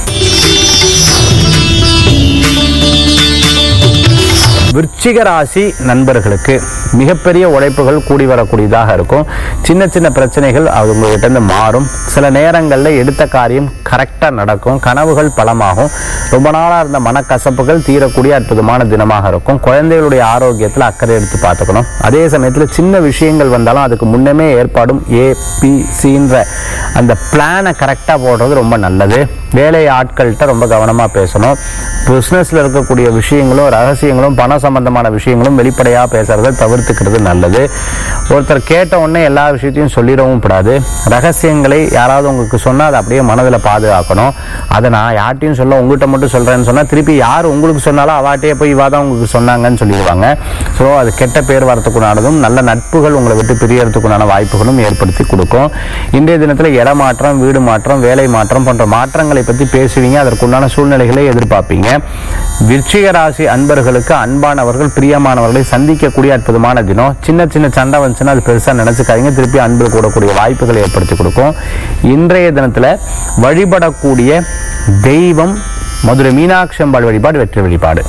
விருச்சிக ராசி நண்பர்களுக்கு மிகப்பெரிய உழைப்புகள் கூடி வரக்கூடியதாக இருக்கும் சின்ன சின்ன பிரச்சனைகள் அது உங்ககிட்ட இருந்து மாறும் சில நேரங்களில் எடுத்த காரியம் கரெக்டாக நடக்கும் கனவுகள் பலமாகும் ரொம்ப நாளாக இருந்த மனக்கசப்புகள் தீரக்கூடிய அற்புதமான தினமாக இருக்கும் குழந்தைகளுடைய ஆரோக்கியத்தில் அக்கறை எடுத்து பார்த்துக்கணும் அதே சமயத்தில் சின்ன விஷயங்கள் வந்தாலும் அதுக்கு முன்னமே ஏற்பாடும் ஏ பி சின்ற அந்த பிளானை கரெக்டாக போடுறது ரொம்ப நல்லது வேலை ஆட்கள்கிட்ட ரொம்ப கவனமாக பேசணும் பிஸ்னஸில் இருக்கக்கூடிய விஷயங்களும் ரகசியங்களும் பண சம்பந்தமான விஷயங்களும் வெளிப்படையாக பேசுறதை தவிர்த்துக்கிறது நல்லது ஒருத்தர் கேட்ட உடனே எல்லா விஷயத்தையும் சொல்லிடவும் கூடாது ரகசியங்களை யாராவது உங்களுக்கு சொன்னால் அதை அப்படியே மனதில் பாதுகாக்கணும் அதை நான் யார்ட்டையும் சொல்ல உங்ககிட்ட மட்டும் சொல்கிறேன்னு சொன்னால் திருப்பி யார் உங்களுக்கு சொன்னாலும் அவாட்டையே போய் இவா தான் உங்களுக்கு சொன்னாங்கன்னு சொல்லிடுவாங்க ஸோ அது கெட்ட பேர் வரத்துக்குண்டானதும் நல்ல நட்புகள் உங்களை விட்டு பிரியறதுக்குண்டான வாய்ப்புகளும் ஏற்படுத்தி கொடுக்கும் இன்றைய தினத்தில் இடமாற்றம் வீடு மாற்றம் வேலை மாற்றம் போன்ற மாற்றங்களை பற்றி பேசுவீங்க அதற்குண்டான சூழ்நிலைகளை எதிர்பார்ப்பீங்க விருச்சிக ராசி அன்பர்களுக்கு அன்பானவர்கள் பிரியமானவர்களை சந்திக்கக்கூடிய அற்புதமான தினம் சின்ன சின்ன சண்டை வந்துச்சுன்னா அது பெருசாக நினைச்சுக்காதீங்க திருப்பி அன்பு கூடக்கூடிய வாய்ப்புகளை ஏற்படுத்தி கொடுக்கும் இன்றைய தினத்தில் வழிபடக்கூடிய தெய்வம் மதுரை மீனாட்சி அம்பாள் வழிபாடு வெற்றி வழிபாடு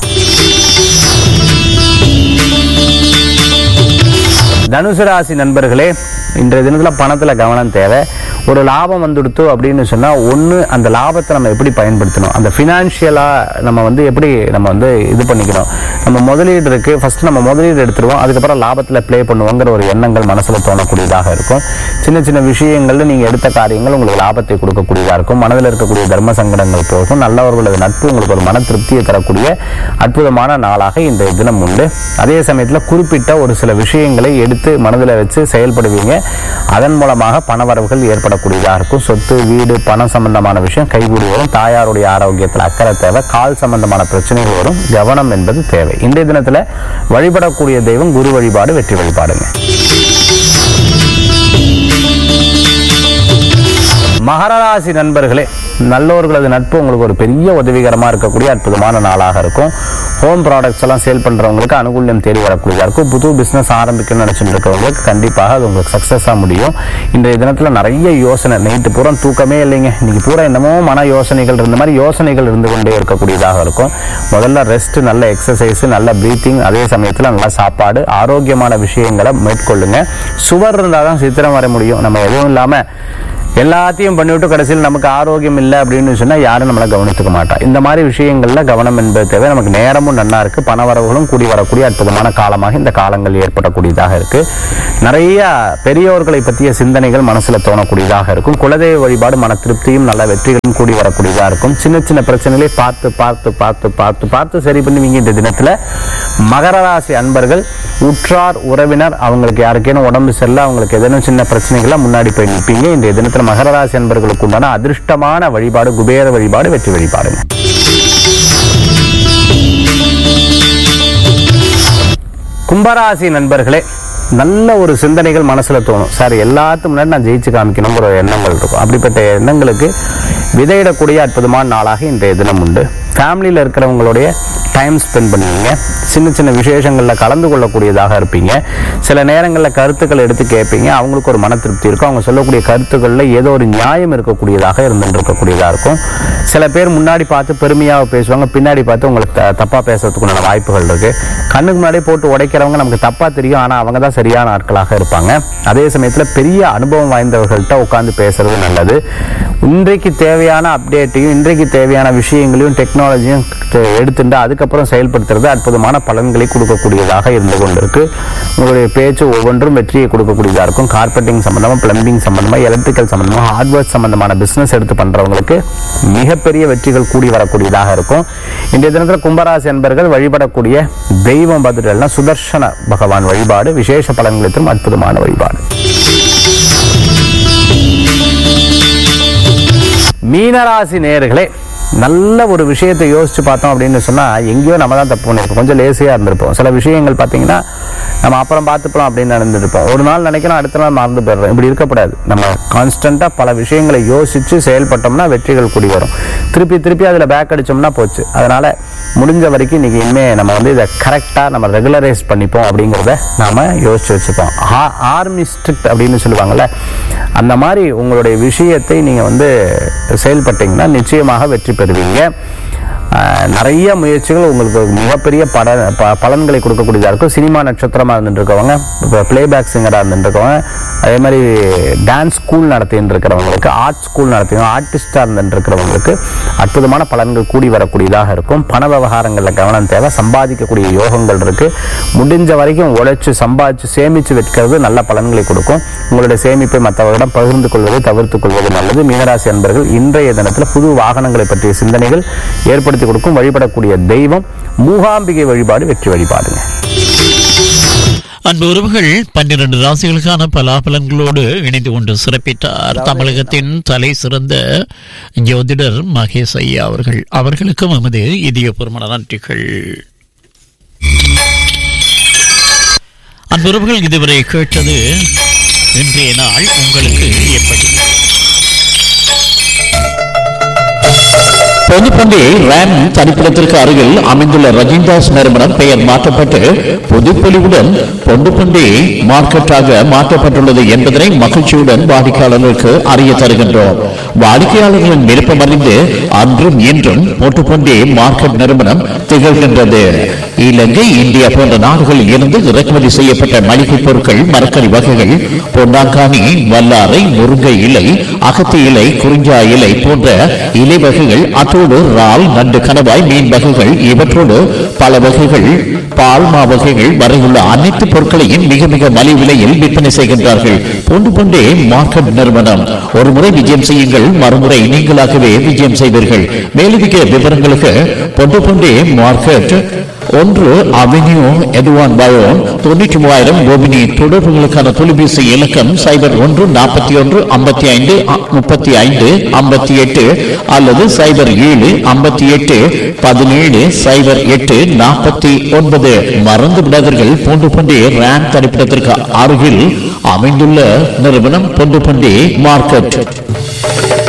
தனுசு ராசி நண்பர்களே இன்றைய தினத்தில் பணத்தில் கவனம் தேவை ஒரு லாபம் வந்துடுத்து அப்படின்னு சொன்னால் ஒன்று அந்த லாபத்தை நம்ம எப்படி பயன்படுத்தணும் அந்த ஃபினான்ஷியலாக நம்ம வந்து எப்படி நம்ம வந்து இது பண்ணிக்கணும் நம்ம முதலீடு இருக்கு ஃபர்ஸ்ட் நம்ம முதலீடு எடுத்துருவோம் அதுக்கப்புறம் லாபத்தில் ப்ளே பண்ணுவோங்கிற ஒரு எண்ணங்கள் மனசில் தோணக்கூடியதாக இருக்கும் சின்ன சின்ன விஷயங்கள்ல நீங்கள் எடுத்த காரியங்கள் உங்களுக்கு லாபத்தை கொடுக்கக்கூடியதாக இருக்கும் மனதில் இருக்கக்கூடிய தர்ம சங்கடங்கள் போகும் நல்லவர்களது நட்பு உங்களுக்கு ஒரு மன திருப்தியை தரக்கூடிய அற்புதமான நாளாக இன்றைய தினம் உண்டு அதே சமயத்தில் குறிப்பிட்ட ஒரு சில விஷயங்களை எடுத்து மனதில் வச்சு செயல்படுவீங்க அதன் மூலமாக பணவரவுகள் ஏற்படக்கூடியதாக இருக்கும் சொத்து வீடு பணம் சம்பந்தமான விஷயம் கைகூடி வரும் தாயாருடைய ஆரோக்கியத்தில் அக்கறை தேவை கால் சம்பந்தமான பிரச்சனைகள் வரும் கவனம் என்பது தேவை இன்றைய தினத்தில் வழிபடக்கூடிய தெய்வம் குரு வழிபாடு வெற்றி வழிபாடுங்க மகர ராசி நண்பர்களே நல்லவர்களது நட்பு உங்களுக்கு ஒரு பெரிய உதவிகரமா இருக்கக்கூடிய அற்புதமான நாளாக இருக்கும் ஹோம் ப்ராடக்ட்ஸ் எல்லாம் சேல் பண்றவங்களுக்கு அனுகூல்யம் தேடி வரக்கூடியதா இருக்கும் புது பிசினஸ் ஆரம்பிக்கணும்னு நினைச்சிட்டு இருக்கவங்களுக்கு கண்டிப்பாக அது உங்களுக்கு சக்சஸா முடியும் இன்றைய தினத்துல நிறைய யோசனை நைட்டு பூரா தூக்கமே இல்லைங்க இன்னைக்கு பூரா என்னமோ மன யோசனைகள் இருந்த மாதிரி யோசனைகள் இருந்து கொண்டே இருக்கக்கூடியதாக இருக்கும் முதல்ல ரெஸ்ட் நல்ல எக்ஸசைஸ் நல்ல பிரீத்திங் அதே சமயத்துல நல்ல சாப்பாடு ஆரோக்கியமான விஷயங்களை மேற்கொள்ளுங்க சுவர் இருந்தால் தான் சித்திரம் வர முடியும் நம்ம எதுவும் இல்லாம எல்லாத்தையும் பண்ணிவிட்டு கடைசியில் நமக்கு ஆரோக்கியம் இல்லை அப்படின்னு சொன்னா யாரும் நம்மளை கவனித்துக்க மாட்டா இந்த மாதிரி விஷயங்கள்ல கவனம் என்பது தேவை நமக்கு நேரமும் நன்னா இருக்கு பண வரவுகளும் கூடி வரக்கூடிய அற்புதமான காலமாக இந்த காலங்கள் ஏற்படக்கூடியதாக இருக்கு நிறைய பெரியோர்களை பற்றிய சிந்தனைகள் மனசுல தோணக்கூடியதாக இருக்கும் குலதெய்வ வழிபாடு மன திருப்தியும் நல்ல வெற்றிகளும் கூடி வரக்கூடியதாக இருக்கும் சின்ன சின்ன பிரச்சனைகளை பார்த்து பார்த்து பார்த்து பார்த்து பார்த்து சரி பண்ணுவீங்க இந்த தினத்துல மகர ராசி அன்பர்கள் உற்றார் உறவினர் அவங்களுக்கு யாருக்கேனும் உடம்பு சரியில்லை அவங்களுக்கு ஏதேனும் சின்ன பிரச்சனைகள்லாம் முன்னாடி போய் நிற்பீங்க இன்றைய தினத்துல மகர ராசி அன்பர்களுக்கு உண்டான அதிர்ஷ்டமான வழிபாடு குபேர வழிபாடு வெற்றி வழிபாடுங்க கும்பராசி நண்பர்களே நல்ல ஒரு சிந்தனைகள் மனசுல தோணும் சார் எல்லாத்துக்கும் முன்னாடி நான் ஜெயிச்சு காமிக்கணுங்கிற ஒரு எண்ணங்கள் இருக்கும் அப்படிப்பட்ட எண்ணங்களுக்கு விதையிடக்கூடிய அற்புதமான நாளாக இன்றைய தினம் உண்டு ஃபேமிலியில் இருக்கிறவங்களுடைய டைம் ஸ்பெண்ட் பண்ணுவீங்க சின்ன சின்ன விசேஷங்களில் கலந்து கொள்ளக்கூடியதாக இருப்பீங்க சில நேரங்களில் கருத்துக்களை எடுத்து கேட்பீங்க அவங்களுக்கு ஒரு மன திருப்தி இருக்கும் அவங்க சொல்லக்கூடிய கருத்துக்களில் ஏதோ ஒரு நியாயம் இருக்கக்கூடியதாக இருந்துட்டு இருக்கக்கூடியதாக இருக்கும் சில பேர் முன்னாடி பார்த்து பெருமையாக பேசுவாங்க பின்னாடி பார்த்து உங்களுக்கு த- தப்பா பேசுறதுக்குண்டான வாய்ப்புகள் இருக்கு கண்ணுக்கு முன்னாடி போட்டு உடைக்கிறவங்க நமக்கு தப்பா தெரியும் ஆனா அவங்க தான் சரியான ஆட்களாக இருப்பாங்க அதே சமயத்துல பெரிய அனுபவம் வாய்ந்தவர்கள்ட்ட உட்கார்ந்து பேசுறது நல்லது இன்றைக்கு தேவையான அப்டேட்டையும் இன்றைக்கு தேவையான விஷயங்களையும் டெக்னாலஜியும் எடுத்துட்டு அதுக்கப்புறம் செயல்படுத்துறது அற்புதமான பலன்களை கொடுக்கக்கூடியதாக இருந்து கொண்டிருக்கு உங்களுடைய பேச்சு ஒவ்வொன்றும் வெற்றியை கொடுக்கக்கூடியதாக இருக்கும் கார்பெட்டிங் சம்பந்தமா பிளம்பிங் சம்பந்தமா எலக்ட்ரிக்கல் சம்பந்தமா ஹார்ட்வேர் சம்பந்தமான பிசினஸ் எடுத்து பண்றவங்களுக்கு மிகப்பெரிய வெற்றிகள் கூடி வரக்கூடியதாக இருக்கும் இன்றைய தினத்தில் கும்பராசி அன்பர்கள் வழிபடக்கூடிய தெய்வம் பார்த்துட்டா சுதர்சன பகவான் வழிபாடு விசேஷ பலன்களை தரும் அற்புதமான வழிபாடு மீனராசி நேயர்களே நல்ல ஒரு விஷயத்தை யோசிச்சு பார்த்தோம் அப்படின்னு சொன்னா எங்கேயோ நம்ம தான் தப்பு பண்ணிருப்போம் கொஞ்சம் லேசியா இருந்திருப்போம் சில விஷயங்கள் பார்த்தீங்கன்னா நம்ம அப்புறம் பார்த்துப்போம் அப்படின்னு நடந்துருப்போம் ஒரு நாள் நினைக்கிறோம் அடுத்த நாள் மறந்து போயிடுறோம் இப்படி இருக்கக்கூடாது நம்ம கான்ஸ்டண்டா பல விஷயங்களை யோசிச்சு செயல்பட்டோம்னா வெற்றிகள் கூடி வரும் திருப்பி திருப்பி அதுல பேக் அடிச்சோம்னா போச்சு அதனால முடிஞ்ச வரைக்கும் இன்னைக்கு இனிமே நம்ம வந்து இதை கரெக்டா நம்ம ரெகுலரைஸ் பண்ணிப்போம் அப்படிங்கிறத நாம யோசிச்சு வச்சுப்போம் ஆர்மி ஸ்ட்ரிக்ட் அப்படின்னு சொல்லுவாங்கல்ல அந்த மாதிரி உங்களுடைய விஷயத்தை நீங்க வந்து செயல்பட்டீங்கன்னா நிச்சயமாக வெற்றி பெறுவீங்க ஆஹ், நிறைய முயற்சிகள் உங்களுக்கு மிகப்பெரிய பட ப- பலன்களை கொடுக்கக்கூடியதாக இருக்கும் சினிமா நட்சத்திரமாக இருந்துட்டு இருக்கவங்க இப்போ பிளேபேக் சிங்கராக இருந்துட்டு இருக்கவங்க அதே மாதிரி டான்ஸ் ஸ்கூல் நடத்திட்டு இருக்கிறவங்களுக்கு ஆர்ட் ஸ்கூல் நடத்தி ஆர்டிஸ்டாக இருந்துட்டு இருக்கிறவங்களுக்கு அற்புதமான பலன்கள் கூடி வரக்கூடியதாக இருக்கும் பண விவகாரங்களில் கவனம் தேவை சம்பாதிக்கக்கூடிய யோகங்கள் இருக்கு முடிஞ்ச வரைக்கும் உழைச்சு சம்பாதிச்சு சேமிச்சு வைக்கிறது நல்ல பலன்களை கொடுக்கும் உங்களுடைய சேமிப்பை மற்றவர்களிடம் பகிர்ந்து கொள்வதை தவிர்த்துக் கொள்வது நல்லது மீனராசி அன்பர்கள் இன்றைய தினத்தில் புது வாகனங்களை பற்றிய சிந்தனைகள் ஏற்படுத்தி கொடுக்கும் வழிபடக்கூடிய தெய்வம் மூகாம்பிகை வழிபாடு வெற்றி வழிபாடுங்க அன்பு உறவுகள் பன்னிரண்டு ராசிகளுக்கான பலாபலன்களோடு இணைந்து கொண்டு சிறப்பித்தார் தமிழகத்தின் தலை சிறந்த ஜோதிடர் மகேஷ் ஐயா அவர்கள் அவர்களுக்கும் எமது இதயபூர்வமான நன்றிகள் அன்பு உறவுகள் இதுவரை கேட்டது இன்றைய நாள் உங்களுக்கு எப்படி பொதுப்பண்டி ரேம் தனிப்பிடத்திற்கு அருகில் அமைந்துள்ள ரஜின்தாஸ் நிறுவனம் பெயர் மாற்றப்பட்டு புதுப்பொலிவுடன் பொண்டுப்பண்டி மார்க்கெட்டாக மாற்றப்பட்டுள்ளது என்பதனை மகிழ்ச்சியுடன் வாடிக்கையாளர்களுக்கு அறிய தருகின்றோம் வாடிக்கையாளர்களின் விருப்பம் அறிந்து அன்றும் இன்றும் பொட்டுப்பண்டி மார்க்கெட் நிறுவனம் திகழ்கின்றது இலங்கை இந்தியா போன்ற நாடுகளில் இருந்து இறக்குமதி செய்யப்பட்ட மளிகை பொருட்கள் மரக்கறி வகைகள் பொன்னாங்கானி வல்லாரை முருங்கை இலை அகத்தி இலை குறிஞ்சா இலை போன்ற இலை வகைகள் அத்தோடு இறால் நண்டு கணவாய் மீன் வகைகள் இவற்றோடு பல வகைகள் பால்மா வகைகள் வரையுள்ள அனைத்து பொருட்களையும் மிக மிக மலிவு விலையில் விற்பனை செய்கின்றார்கள் பொண்டு பொண்டே மார்க்கெட் நிறுவனம் ஒரு முறை விஜயம் செய்யுங்கள் மறுமுறை நீங்களாகவே விஜயம் செய்வீர்கள் மேலதிக விவரங்களுக்கு பொண்டு பொண்டே மார்க்கெட் ஒன்று அவென்யூ எதுவான் பயோன் தொண்ணூற்றி மூவாயிரம் கோபினி தொடர்புகளுக்கான தொலைபேசி இலக்கம் சைபர் ஒன்று நாற்பத்தி ஒன்று ஐம்பத்தி ஐந்து முப்பத்தி ஐந்து ஐம்பத்தி எட்டு அல்லது சைபர் ஏழு ஐம்பத்தி எட்டு பதினேழு சைபர் எட்டு நாற்பத்தி ஒன்பது மறந்து விடாதீர்கள் பூண்டு பண்டி ரேம் தரிப்பிடத்திற்கு அருகில் அமைந்துள்ள நிறுவனம் பொண்டு பண்டி மார்க்கெட்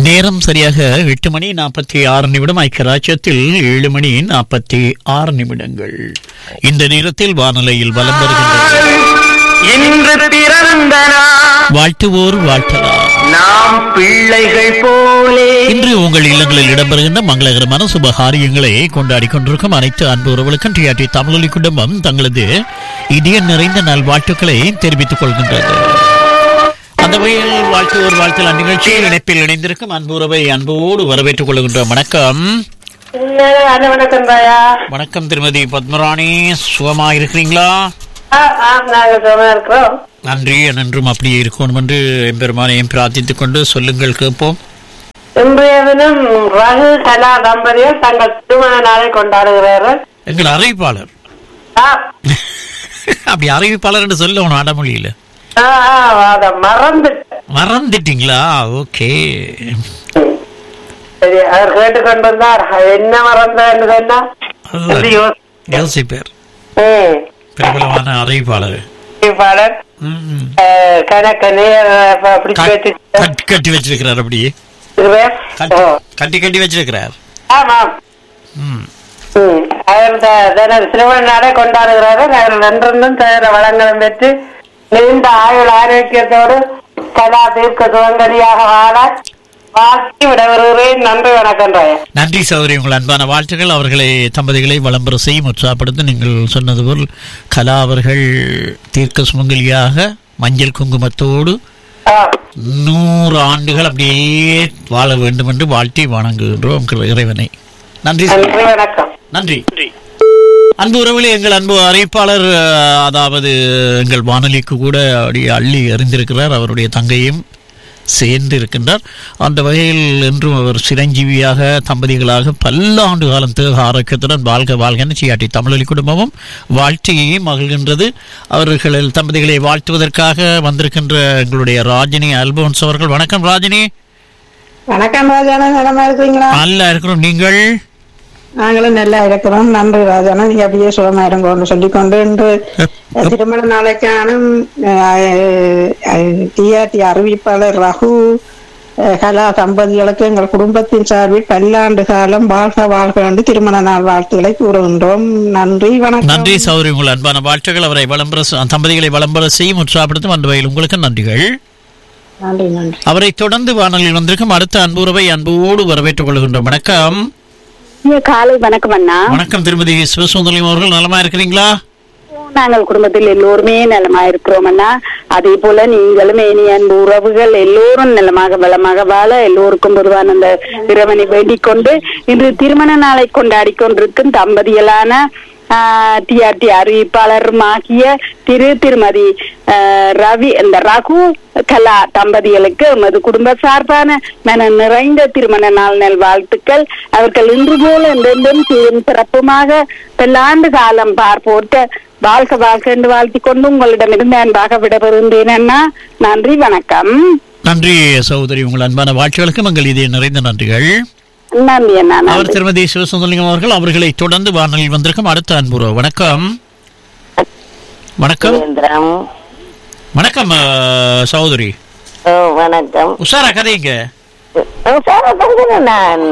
நேரம் சரியாக எட்டு மணி நாற்பத்தி ஆறு நிமிடம் ஐக்கியராஜ்யத்தில் ஏழு மணி நாற்பத்தி ஆறு நிமிடங்கள் இந்த நேரத்தில் வானிலையில் வலம் வருகின்றது இன்று பிறந்த நாள் வாழ்த்துவோர் வாழ்த்தலாம் நாம் பிள்ளைகள் போலே இன்று உங்கள் இல்லங்களில் இடம்பெறுகின்ற மங்களகரமான சுபகாரியங்களை கொண்டாடி கொண்டிருக்கும் அனைத்து அன்பு உறவுகளுக்கும் டிஆர்டி தமிழொலி குடும்பம் தங்களது இதய நிறைந்த நல்வாழ்த்துக்களை தெரிவித்துக் கொள்கின்றது அந்த வகையில் வாழ்த்துவோர் வாழ்த்தலாம் நிகழ்ச்சியில் இணைப்பில் இணைந்திருக்கும் அன்பு உறவை அன்போடு வரவேற்றுக் கொள்கின்றோம் வணக்கம் வணக்கம் தாயா வணக்கம் திருமதி பத்மராணி சுகமா இருக்கிறீங்களா நாங்க சுகமா இருக்கிறோம் நன்றி என்றும் அப்படியே இருக்கணும் என்று எம்பெருமானையும் பிரார்த்தித்துக் கொண்டு சொல்லுங்கள் கேட்போம் இன்றைய தினம் ரகு கலா தம்பதியர் தங்கள் திருமண நாளை கொண்டாடுகிறார்கள் எங்கள் அறிவிப்பாளர் ஆ, அப்படி அறிவிப்பாளர் என்று சொல்ல உன அடமொழியில ஆ, ஆ, அத மறந்துட்டேன் மறந்துட்டீங்களா ஓகே சரி அவர் கேட்டுக்கொண்டு வந்தார் என்ன மறந்தேன்னு சொன்னா என்று யோசி- யோசிப்பேர் ம். பிரபலமான அறிவிப்பாளர் பாடல் ம். கணக்கு நேர் அப்படி கட்- வச்சு கட்- கட்டி வச்சிருக்கிறார் அப்படியே கட்டி கட்டி கட்டி வச்சிருக்கிறார் ஆமாம் ம். ம். அவர் த- தனது திருமண நாளை கொண்டாடுகிறார்கள் அவர் நன்றிருந்தும் தவிர வளங்களும் பெற்று நீண்ட ஆயுள் ஆரோக்கியத்தோடு கலா தீர்க்க சுதந்திரியாக வாழ வாழ்த்தி விடவிருக்கிறேன் நன்றி வணக்கம் ராயா நன்றி சௌதரி உங்கள் அன்பான வாழ்த்துக்கள் அவர்களை தம்பதிகளை வளம்பர செய்யும் உற்சாகப்படுத்த நீங்கள் சொன்னது போல் கலா அவர்கள் தீர்க்க சுமங்கலியாக மஞ்சள் குங்குமத்தோடு ஆ, நூறு ஆண்டுகள் அப்படியே வாழ வேண்டும் என்று வாழ்த்தி வணங்குகின்றோம் உங்கள் இறைவனை நன்றி நன்றி வணக்கம் நன்றி அன்பு உறவுகளே எங்கள் அன்பு அறிவிப்பாளர் அஹ், அதாவது எங்கள் வானொலிக்கு கூட அப்படியே அள்ளி அறிந்திருக்கிறார் அவருடைய தங்கையும் சேர்ந்து இருக்கின்றார் அந்த வகையில் என்றும் அவர் சிரஞ்சீவியாக தம்பதிகளாக பல்லாண்டு காலம் தேக ஆரோக்கியத்துடன் வாழ்க வாழ்கன்னு சியாட்டி தமிழொலி குடும்பமும் வாழ்த்தி மகிழ்கின்றது அவர்கள் தம்பதிகளை வாழ்த்துவதற்காக வந்திருக்கின்ற எங்களுடைய ராஜினி அல்போன்ஸ் அவர்கள் வணக்கம் ராஜினி வணக்கம் ராஜானா நலமா இருக்கிறீங்களா நல்லா இருக்கிறோம் நீங்கள் நாங்களும் நல்லா இருக்கிறோம் நன்றி ராஜானா நீங்க அப்படியே சுகமா இருங்கன்னு சொல்லிக்கொண்டு இன்று திருமண நாளைக்கானும் டிஆர்டி அறிவிப்பாளர் ரகு அஹ், கலா தம்பதிகளுக்கு எங்கள் குடும்பத்தின் சார்பில் பல்லாண்டு காலம் வாழ்க வாழ்க என்று திருமண நாள் வாழ்த்துக்களை கூறுகின்றோம் நன்றி வணக்கம் நன்றி சௌரி உங்கள் அன்பான வாழ்த்துக்கள் அவரை விளம்பர தம்பதிகளை விளம்பர செய்யும் உற்சாகப்படுத்தும் அந்த வகையில் உங்களுக்கு நன்றிகள் நன்றி நன்றி அவரை தொடர்ந்து வானொலியில் வந்திருக்கும் அடுத்த அன்புறவை அன்போடு வரவேற்றுக் கொள்கின்றோம் வணக்கம் காலை வணக்கம் அண்ணா வணக்கம் திருமதி சிவசுந்தரம் அவர்கள் நலமா இருக்கிறீங்களா நாங்கள் குடும்பத்தில் எல்லோருமே நலமா இருக்கிறோம் அண்ணா அதே போல நீங்களும் இனி அன்பு உறவுகள் எல்லோரும் நலமாக வளமாக வாழ எல்லோருக்கும் பொதுவான அந்த இறைவனை வேண்டிக் கொண்டு இன்று திருமண நாளை கொண்டாடி கொண்டிருக்கும் தம்பதிகளான டிஆர்டி அறிவிப்பாளருமாகிய திரு திருமதி ஆஹ், ரவி இந்த ரகு கலா தம்பதிகளுக்கு எமது குடும்ப சார்பான மன நிறைந்த திருமண நாள் நல் வாழ்த்துக்கள் அவர்கள் இன்று போல என்றென்றும் சீரும் சிறப்புமாக பல்லாண்டு காலம் பார்ப்போட்ட வாழ்க வாழ்க என்று வாழ்த்திக் கொண்டு உங்களிடமிருந்து அன்பாக விடப்பெறுந்தேன் அண்ணா நன்றி வணக்கம் நன்றி சகோதரி உங்கள் அன்பான வாழ்த்துகளுக்கும் எங்கள் இதே நிறைந்த நன்றிகள் நன்றி அண்ணா அவர் நன்றி திருமதி சிவசுந்தரம் அவர்கள் அவர்களை தொடர்ந்து வானொலியில் வந்திருக்கும் அடுத்த அன்புறவு வணக்கம் வணக்கம் சுரேந்திரம் வணக்கம் அஹ், சகோதரி ஓ வணக்கம் உஷாரா கதைங்க உஷாரா தங்குறேன் நான்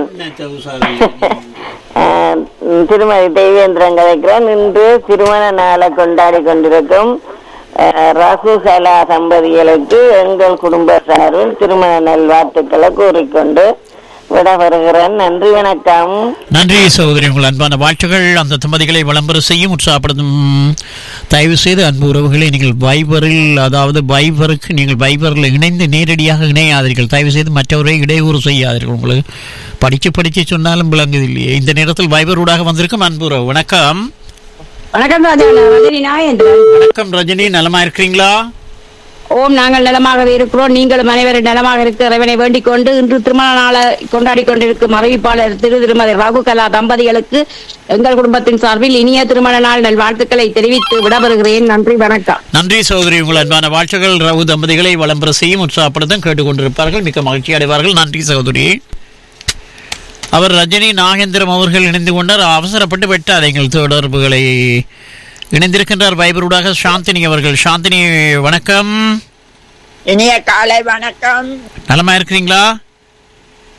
அஹ், திருமதி தெய்வேந்திரன் கதைக்கிறேன் இன்று திருமண நாளை கொண்டாடி கொண்டிருக்கும் அஹ், ரகு கலா தம்பதிகளுக்கு எங்கள் குடும்ப சார்பில் திருமண நல்வாழ்த்துக்களை கூறிக்கொண்டு விட வருகிறேன் நன்றி வணக்கம் நன்றி சகோதரி உங்கள் அன்பான வாழ்த்துகள் அந்த தம்பதிகளை விளம்பர செய்யும் உற்சாகப்படுத்தும் தயவு செய்து அன்பு உறவுகளை நீங்கள் வைபரில் அதாவது வைபருக்கு நீங்கள் வைபரில் இணைந்து நேரடியாக இணையாதீர்கள் தயவு செய்து மற்றவரை இடையூறு செய்யாதீர்கள் உங்களுக்கு படிச்சு படிச்சு சொன்னாலும் விளங்குது இல்லையே இந்த நேரத்தில் வைபர் ஊடாக வந்திருக்கும் அன்பு உறவு வணக்கம் வணக்கம் ராஜா நான் ரஜினி நாயேந்திரன் வணக்கம் ரஜினி நலமா இருக்கிறீங்களா ஓம் நாங்கள் நலமாகவே இருக்கிறோம் நீங்களும் அனைவரும் நலமாக இருக்க இறைவனை வேண்டிக் கொண்டு இன்று திருமண நாளை கொண்டாடி கொண்டிருக்கும் அறிவிப்பாளர் திரு திருமதி ராகுகலா தம்பதிகளுக்கு எங்கள் குடும்பத்தின் சார்பில் இனிய திருமண நாள் நல் வாழ்த்துக்களை தெரிவித்து விடவருகிறேன் நன்றி வணக்கம் நன்றி சகோதரி உங்கள் அன்பான வாழ்த்துகள் ரவு தம்பதிகளை விளம்பர செய்யும் உற்சாகப்படுத்தும் கேட்டுக்கொண்டிருப்பார்கள் மிக்க மகிழ்ச்சி அடைவார்கள் நன்றி சகோதரி அவர் ரஜினி நாகேந்திரம் அவர்கள் இணைந்து கொண்டார் அவசரப்பட்டு விட்டார் எங்கள் தொடர்புகளை இணைந்திருக்கின்றார் வைபரூடாக சாந்தினி அவர்கள் சாந்தினி வணக்கம் இனிய காலை வணக்கம் நலமா இருக்கிறீங்களா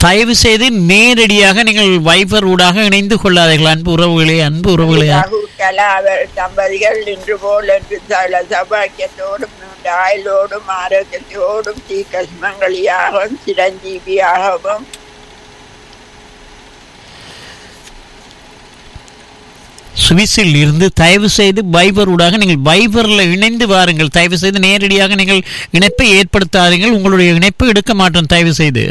தயவு செய்து நேரடியாக நீங்கள் வைபர் ஊடாக இணைந்து கொள்ளாதீர்கள் அன்பு உறவுகளே அன்பு உறவுகளே கலா அவர் தம்பதிகள் இன்று போல் என்று சகல சபாக்கியத்தோடும் நீண்ட ஆயுளோடும் ஆரோக்கியத்தோடும் தீக்கஸ்மங்களியாகவும் சிரஞ்சீவியாகவும் சுவிஸில் இருந்து தயவு செய்து வைபர் ஊடாக நீங்கள் வைபரில் இணைந்து வாருங்கள் தயவு செய்து நேரடியாக நீங்கள் இணைப்பை ஏற்படுத்தாதீர்கள் உங்களுடைய இணைப்பு எடுக்க மாட்டோம் தயவு செய்து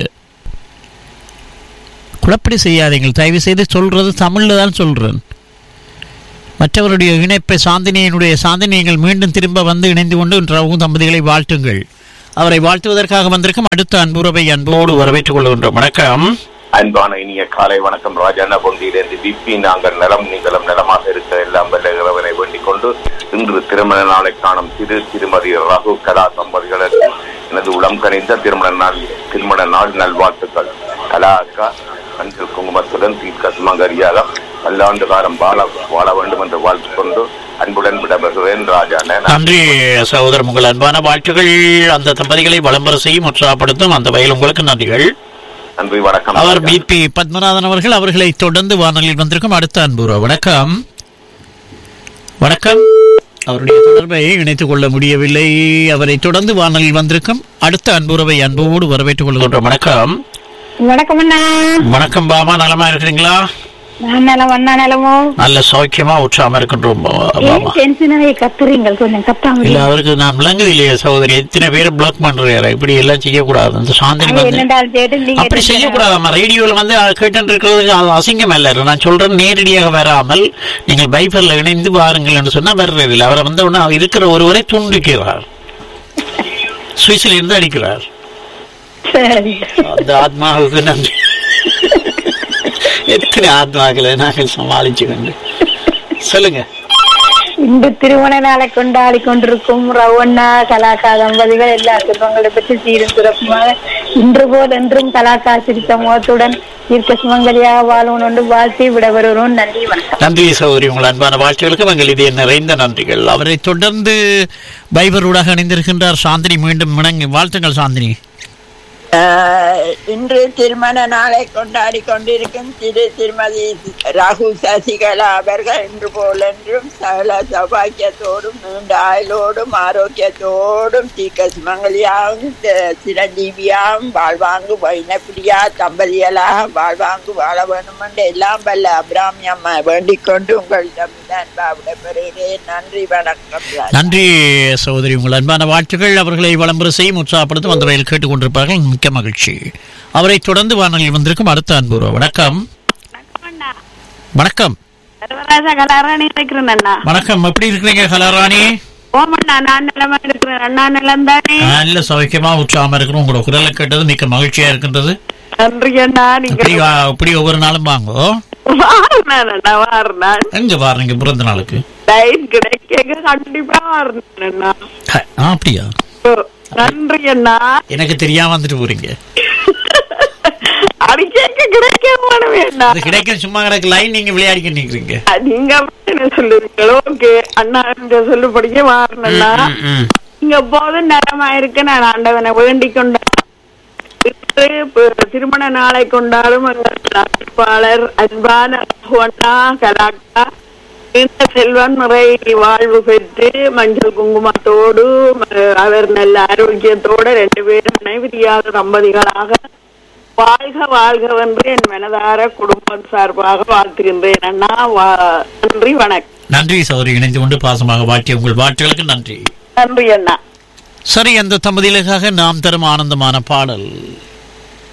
குழப்படி செய்யாதீங்கள் தயவு செய்து சொல்றது தமிழ்ல தான் சொல்றேன் மற்றவருடைய இணைப்பை சாந்தினியினுடைய சாந்தினியங்கள் மீண்டும் திரும்ப வந்து இணைந்து கொண்டு இன்று தம்பதிகளை வாழ்த்துங்கள் அவரை வாழ்த்துவதற்காக வந்திருக்கும் அடுத்த அன்புறவை அன்போடு வரவேற்றுக் கொள்கின்றோம் வணக்கம் அன்பான இனிய காலை வணக்கம் ராஜாண்ணா பொந்தியிலிருந்து விப்பி நாங்கள் நலம் நீங்களும் நலமாக இருக்க எல்லாம் வல்ல இறைவனை வேண்டிக் கொண்டு இன்று திருமண நாளை காணும் திரு திருமதி ரகு கலா தம்பதிகளுக்கு எனது உளம் கனிந்த திருமண நாள் திருமண நாள் நல்வாழ்த்துக்கள் கலா அக்கா மஞ்சள் குங்குமத்துடன் தீர்க்க சுமங்கரியாக பல்லாண்டு காலம் வாழ வாழ வேண்டும் என்று வாழ்த்துக் கொண்டு அன்புடன் விடபெறுவேன் ராஜாண்ணா நன்றி சகோதரர் உங்கள் அன்பான வாழ்த்துகள் அந்த தம்பதிகளை வளம்பர செய்யும் உற்சாகப்படுத்தும் அந்த வகையில் உங்களுக்கு நன்றிகள் நன்றி வணக்கம் அவர் பிபி பத்மநாதன் அவர்கள் அவர்களை தொடர்ந்து வானொலியில் வந்திருக்கும் அடுத்த அன்புறா வணக்கம் வணக்கம் அவருடைய தொடர்பை இணைத்துக் கொள்ள முடியவில்லை அவரை தொடர்ந்து வானொலியில் வந்திருக்கும் அடுத்த அன்புறவை அன்போடு வரவேற்றுக் கொள்கின்றோம் வணக்கம் வணக்கம் அண்ணா வணக்கம் பாமா நலமா இருக்கிறீங்களா நான் நலம் அண்ணா நலமோ நல்ல சௌக்கியமா உற்சாகமா இருக்கின்றோம் பா- ஏன் பாமா டென்ஷனாவே கத்துறீங்க கொஞ்சம் கத்தாம இல்ல அவருக்கு நான் விளங்குது இல்லையா சகோதரி எத்தனை பேர் பிளாக் பண்றாரு இப்படி எல்லாம் செய்யக்கூடாது அந்த சாந்தினி வந்து என்னண்டாலும் கேட்டு நீங்க அப்படி செய்யக்கூடாதாம்மா ரேடியோவில் வந்து கேட்டு இருக்கிறது அது அசிங்கம் அல்ல நான் சொல்றேன் நேரடியாக வராமல் நீங்கள் பைபர்ல இணைந்து வாருங்கள் என்று சொன்னா வர்றது இல்லை அவரை வந்து உடனே இருக்கிற ஒருவரை துண்டிக்கிறார் சுவிஸில் இருந்து அடிக்கிறார் சரி அந்த ஆத்மாவுக்கு நன்றி எத்தனை ஆத்மாக்களை நாங்கள் சமாளிச்சு கொண்டு சொல்லுங்க இன்று திருமண நாளை கொண்டாடி கொண்டிருக்கும் ரவண்ணா கலாக்கா தம்பதிகள் எல்லா செல்வங்களை பற்றி சீரும் சிறப்புமாக இன்று போல் என்றும் கலாக்கா சிரித்த முகத்துடன் தீர்க்க சுமங்கலியாக வாழும் என்று வாழ்த்தி விடவருவோம் நன்றி வணக்கம் நன்றி சகோதரி உங்கள் அன்பான வாழ்த்துகளுக்கு எங்கள் இதய நிறைந்த நன்றிகள் அவரை தொடர்ந்து பைபரூடாக இணைந்திருக்கின்றார் சாந்தினி மீண்டும் இணங்கி வாழ்த்துங்கள் சாந்தினி ஆஹ், இன்று திருமண நாளை கொண்டாடி கொண்டிருக்கும் திரு திருமதி ராகு சசிகலா அவர்கள் இன்று போலென்றும் சகல சௌபாக்கியத்தோடும் நீண்ட ஆயுளோடும் ஆரோக்கியத்தோடும் தீக்க சுமங்கலியாகவும் த- சிரஞ்சீவியாகவும் வாழ்வாங்கு வைனப்பிரியா தம்பதியலாக வாழ்வாங்கு வாழ வேண்டும் என்று எல்லாம் வல்ல அபிராமி அம்மா வேண்டிக் கொண்டு உங்களிடம் அன்பாவிட பெறுகிறேன் நன்றி வணக்கம் நன்றி சகோதரி உங்கள் அன்பான வாழ்த்துக்கள் அவர்களை வளம்பர செய்யும் உற்சாகப்படுத்தும் அந்த வகையில் கேட்டுக்கொண்டிருப்பார்கள் மிக்க மகிழ்ச்சி அவரை தொடர்ந்து வானொலியில் வந்திருக்கும் அடுத்த அன்புறவு வணக்கம் வணக்கம் சர்வராஜா கலாராணி இருக்கிறேன் அண்ணா வணக்கம் எப்படி இருக்கிறீங்க கலாராணி ஓமண்ணா நான் நிலமா இருக்கிறேன் அண்ணா நிலம் தானே நல்ல சௌக்கியமா உற்சாகமா இருக்கணும் உங்களோட குரலை கேட்டது மிக்க மகிழ்ச்சியா இருக்கின்றது நன்றி அண்ணா நீங்க இப்படி வா- இப்படி ஒவ்வொரு நாளும் வாங்கோ வாரணான் அண்ணா வாரணான் எங்க பாருங்க பிறந்த நாளுக்கு டைம் கிடைக்க கண்டிப்பா வாரணான் அண்ணா ஹ, ஆ, அப்படியா ஓ, நன்றி அண்ணா எனக்கு தெரியாம வந்துட்டு போறீங்க அடிக்க கிடைக்க வேணுமே அண்ணா அது கிடைக்கிற சும்மா கிடக்கு லைன் நீங்க விளையாடிக்க நிக்கிறீங்க நீங்க அப்படி என்ன சொல்லுவீங்களோ ஓகே அண்ணா இந்த சொல்லுபடியே வாரணண்ணா ம், ம். இங்க போதும் நேரமா இருக்கு நான் ஆண்டவனை வேண்டிக் கொண்டேன் இன்று ப- திருமண நாளை கொண்டாடும் எங்கள் அமைப்பாளர் அன்பான அண்ணா கலாக்கா இந்த செல்வன் முறை வாழ்வு பெற்று மஞ்சள் குங்குமத்தோடு ம- அவர் நல்ல ஆரோக்கியத்தோடு ரெண்டு பேரும் இணைவிரியாத தம்பதிகளாக வாழ்க வாழ்கவென்று என் மனதார குடும்பம் சார்பாக வாழ்த்துகின்றேன் அண்ணா வா- நன்றி வணக்கம் நன்றி சௌரி இணைந்து கொண்டு பாசமாக வாழ்த்திய உங்கள் வாழ்த்துகளுக்கு நன்றி நன்றி அண்ணா சரி அந்த தம்பதிகளுக்காக நாம் தரும் ஆனந்தமான பாடல்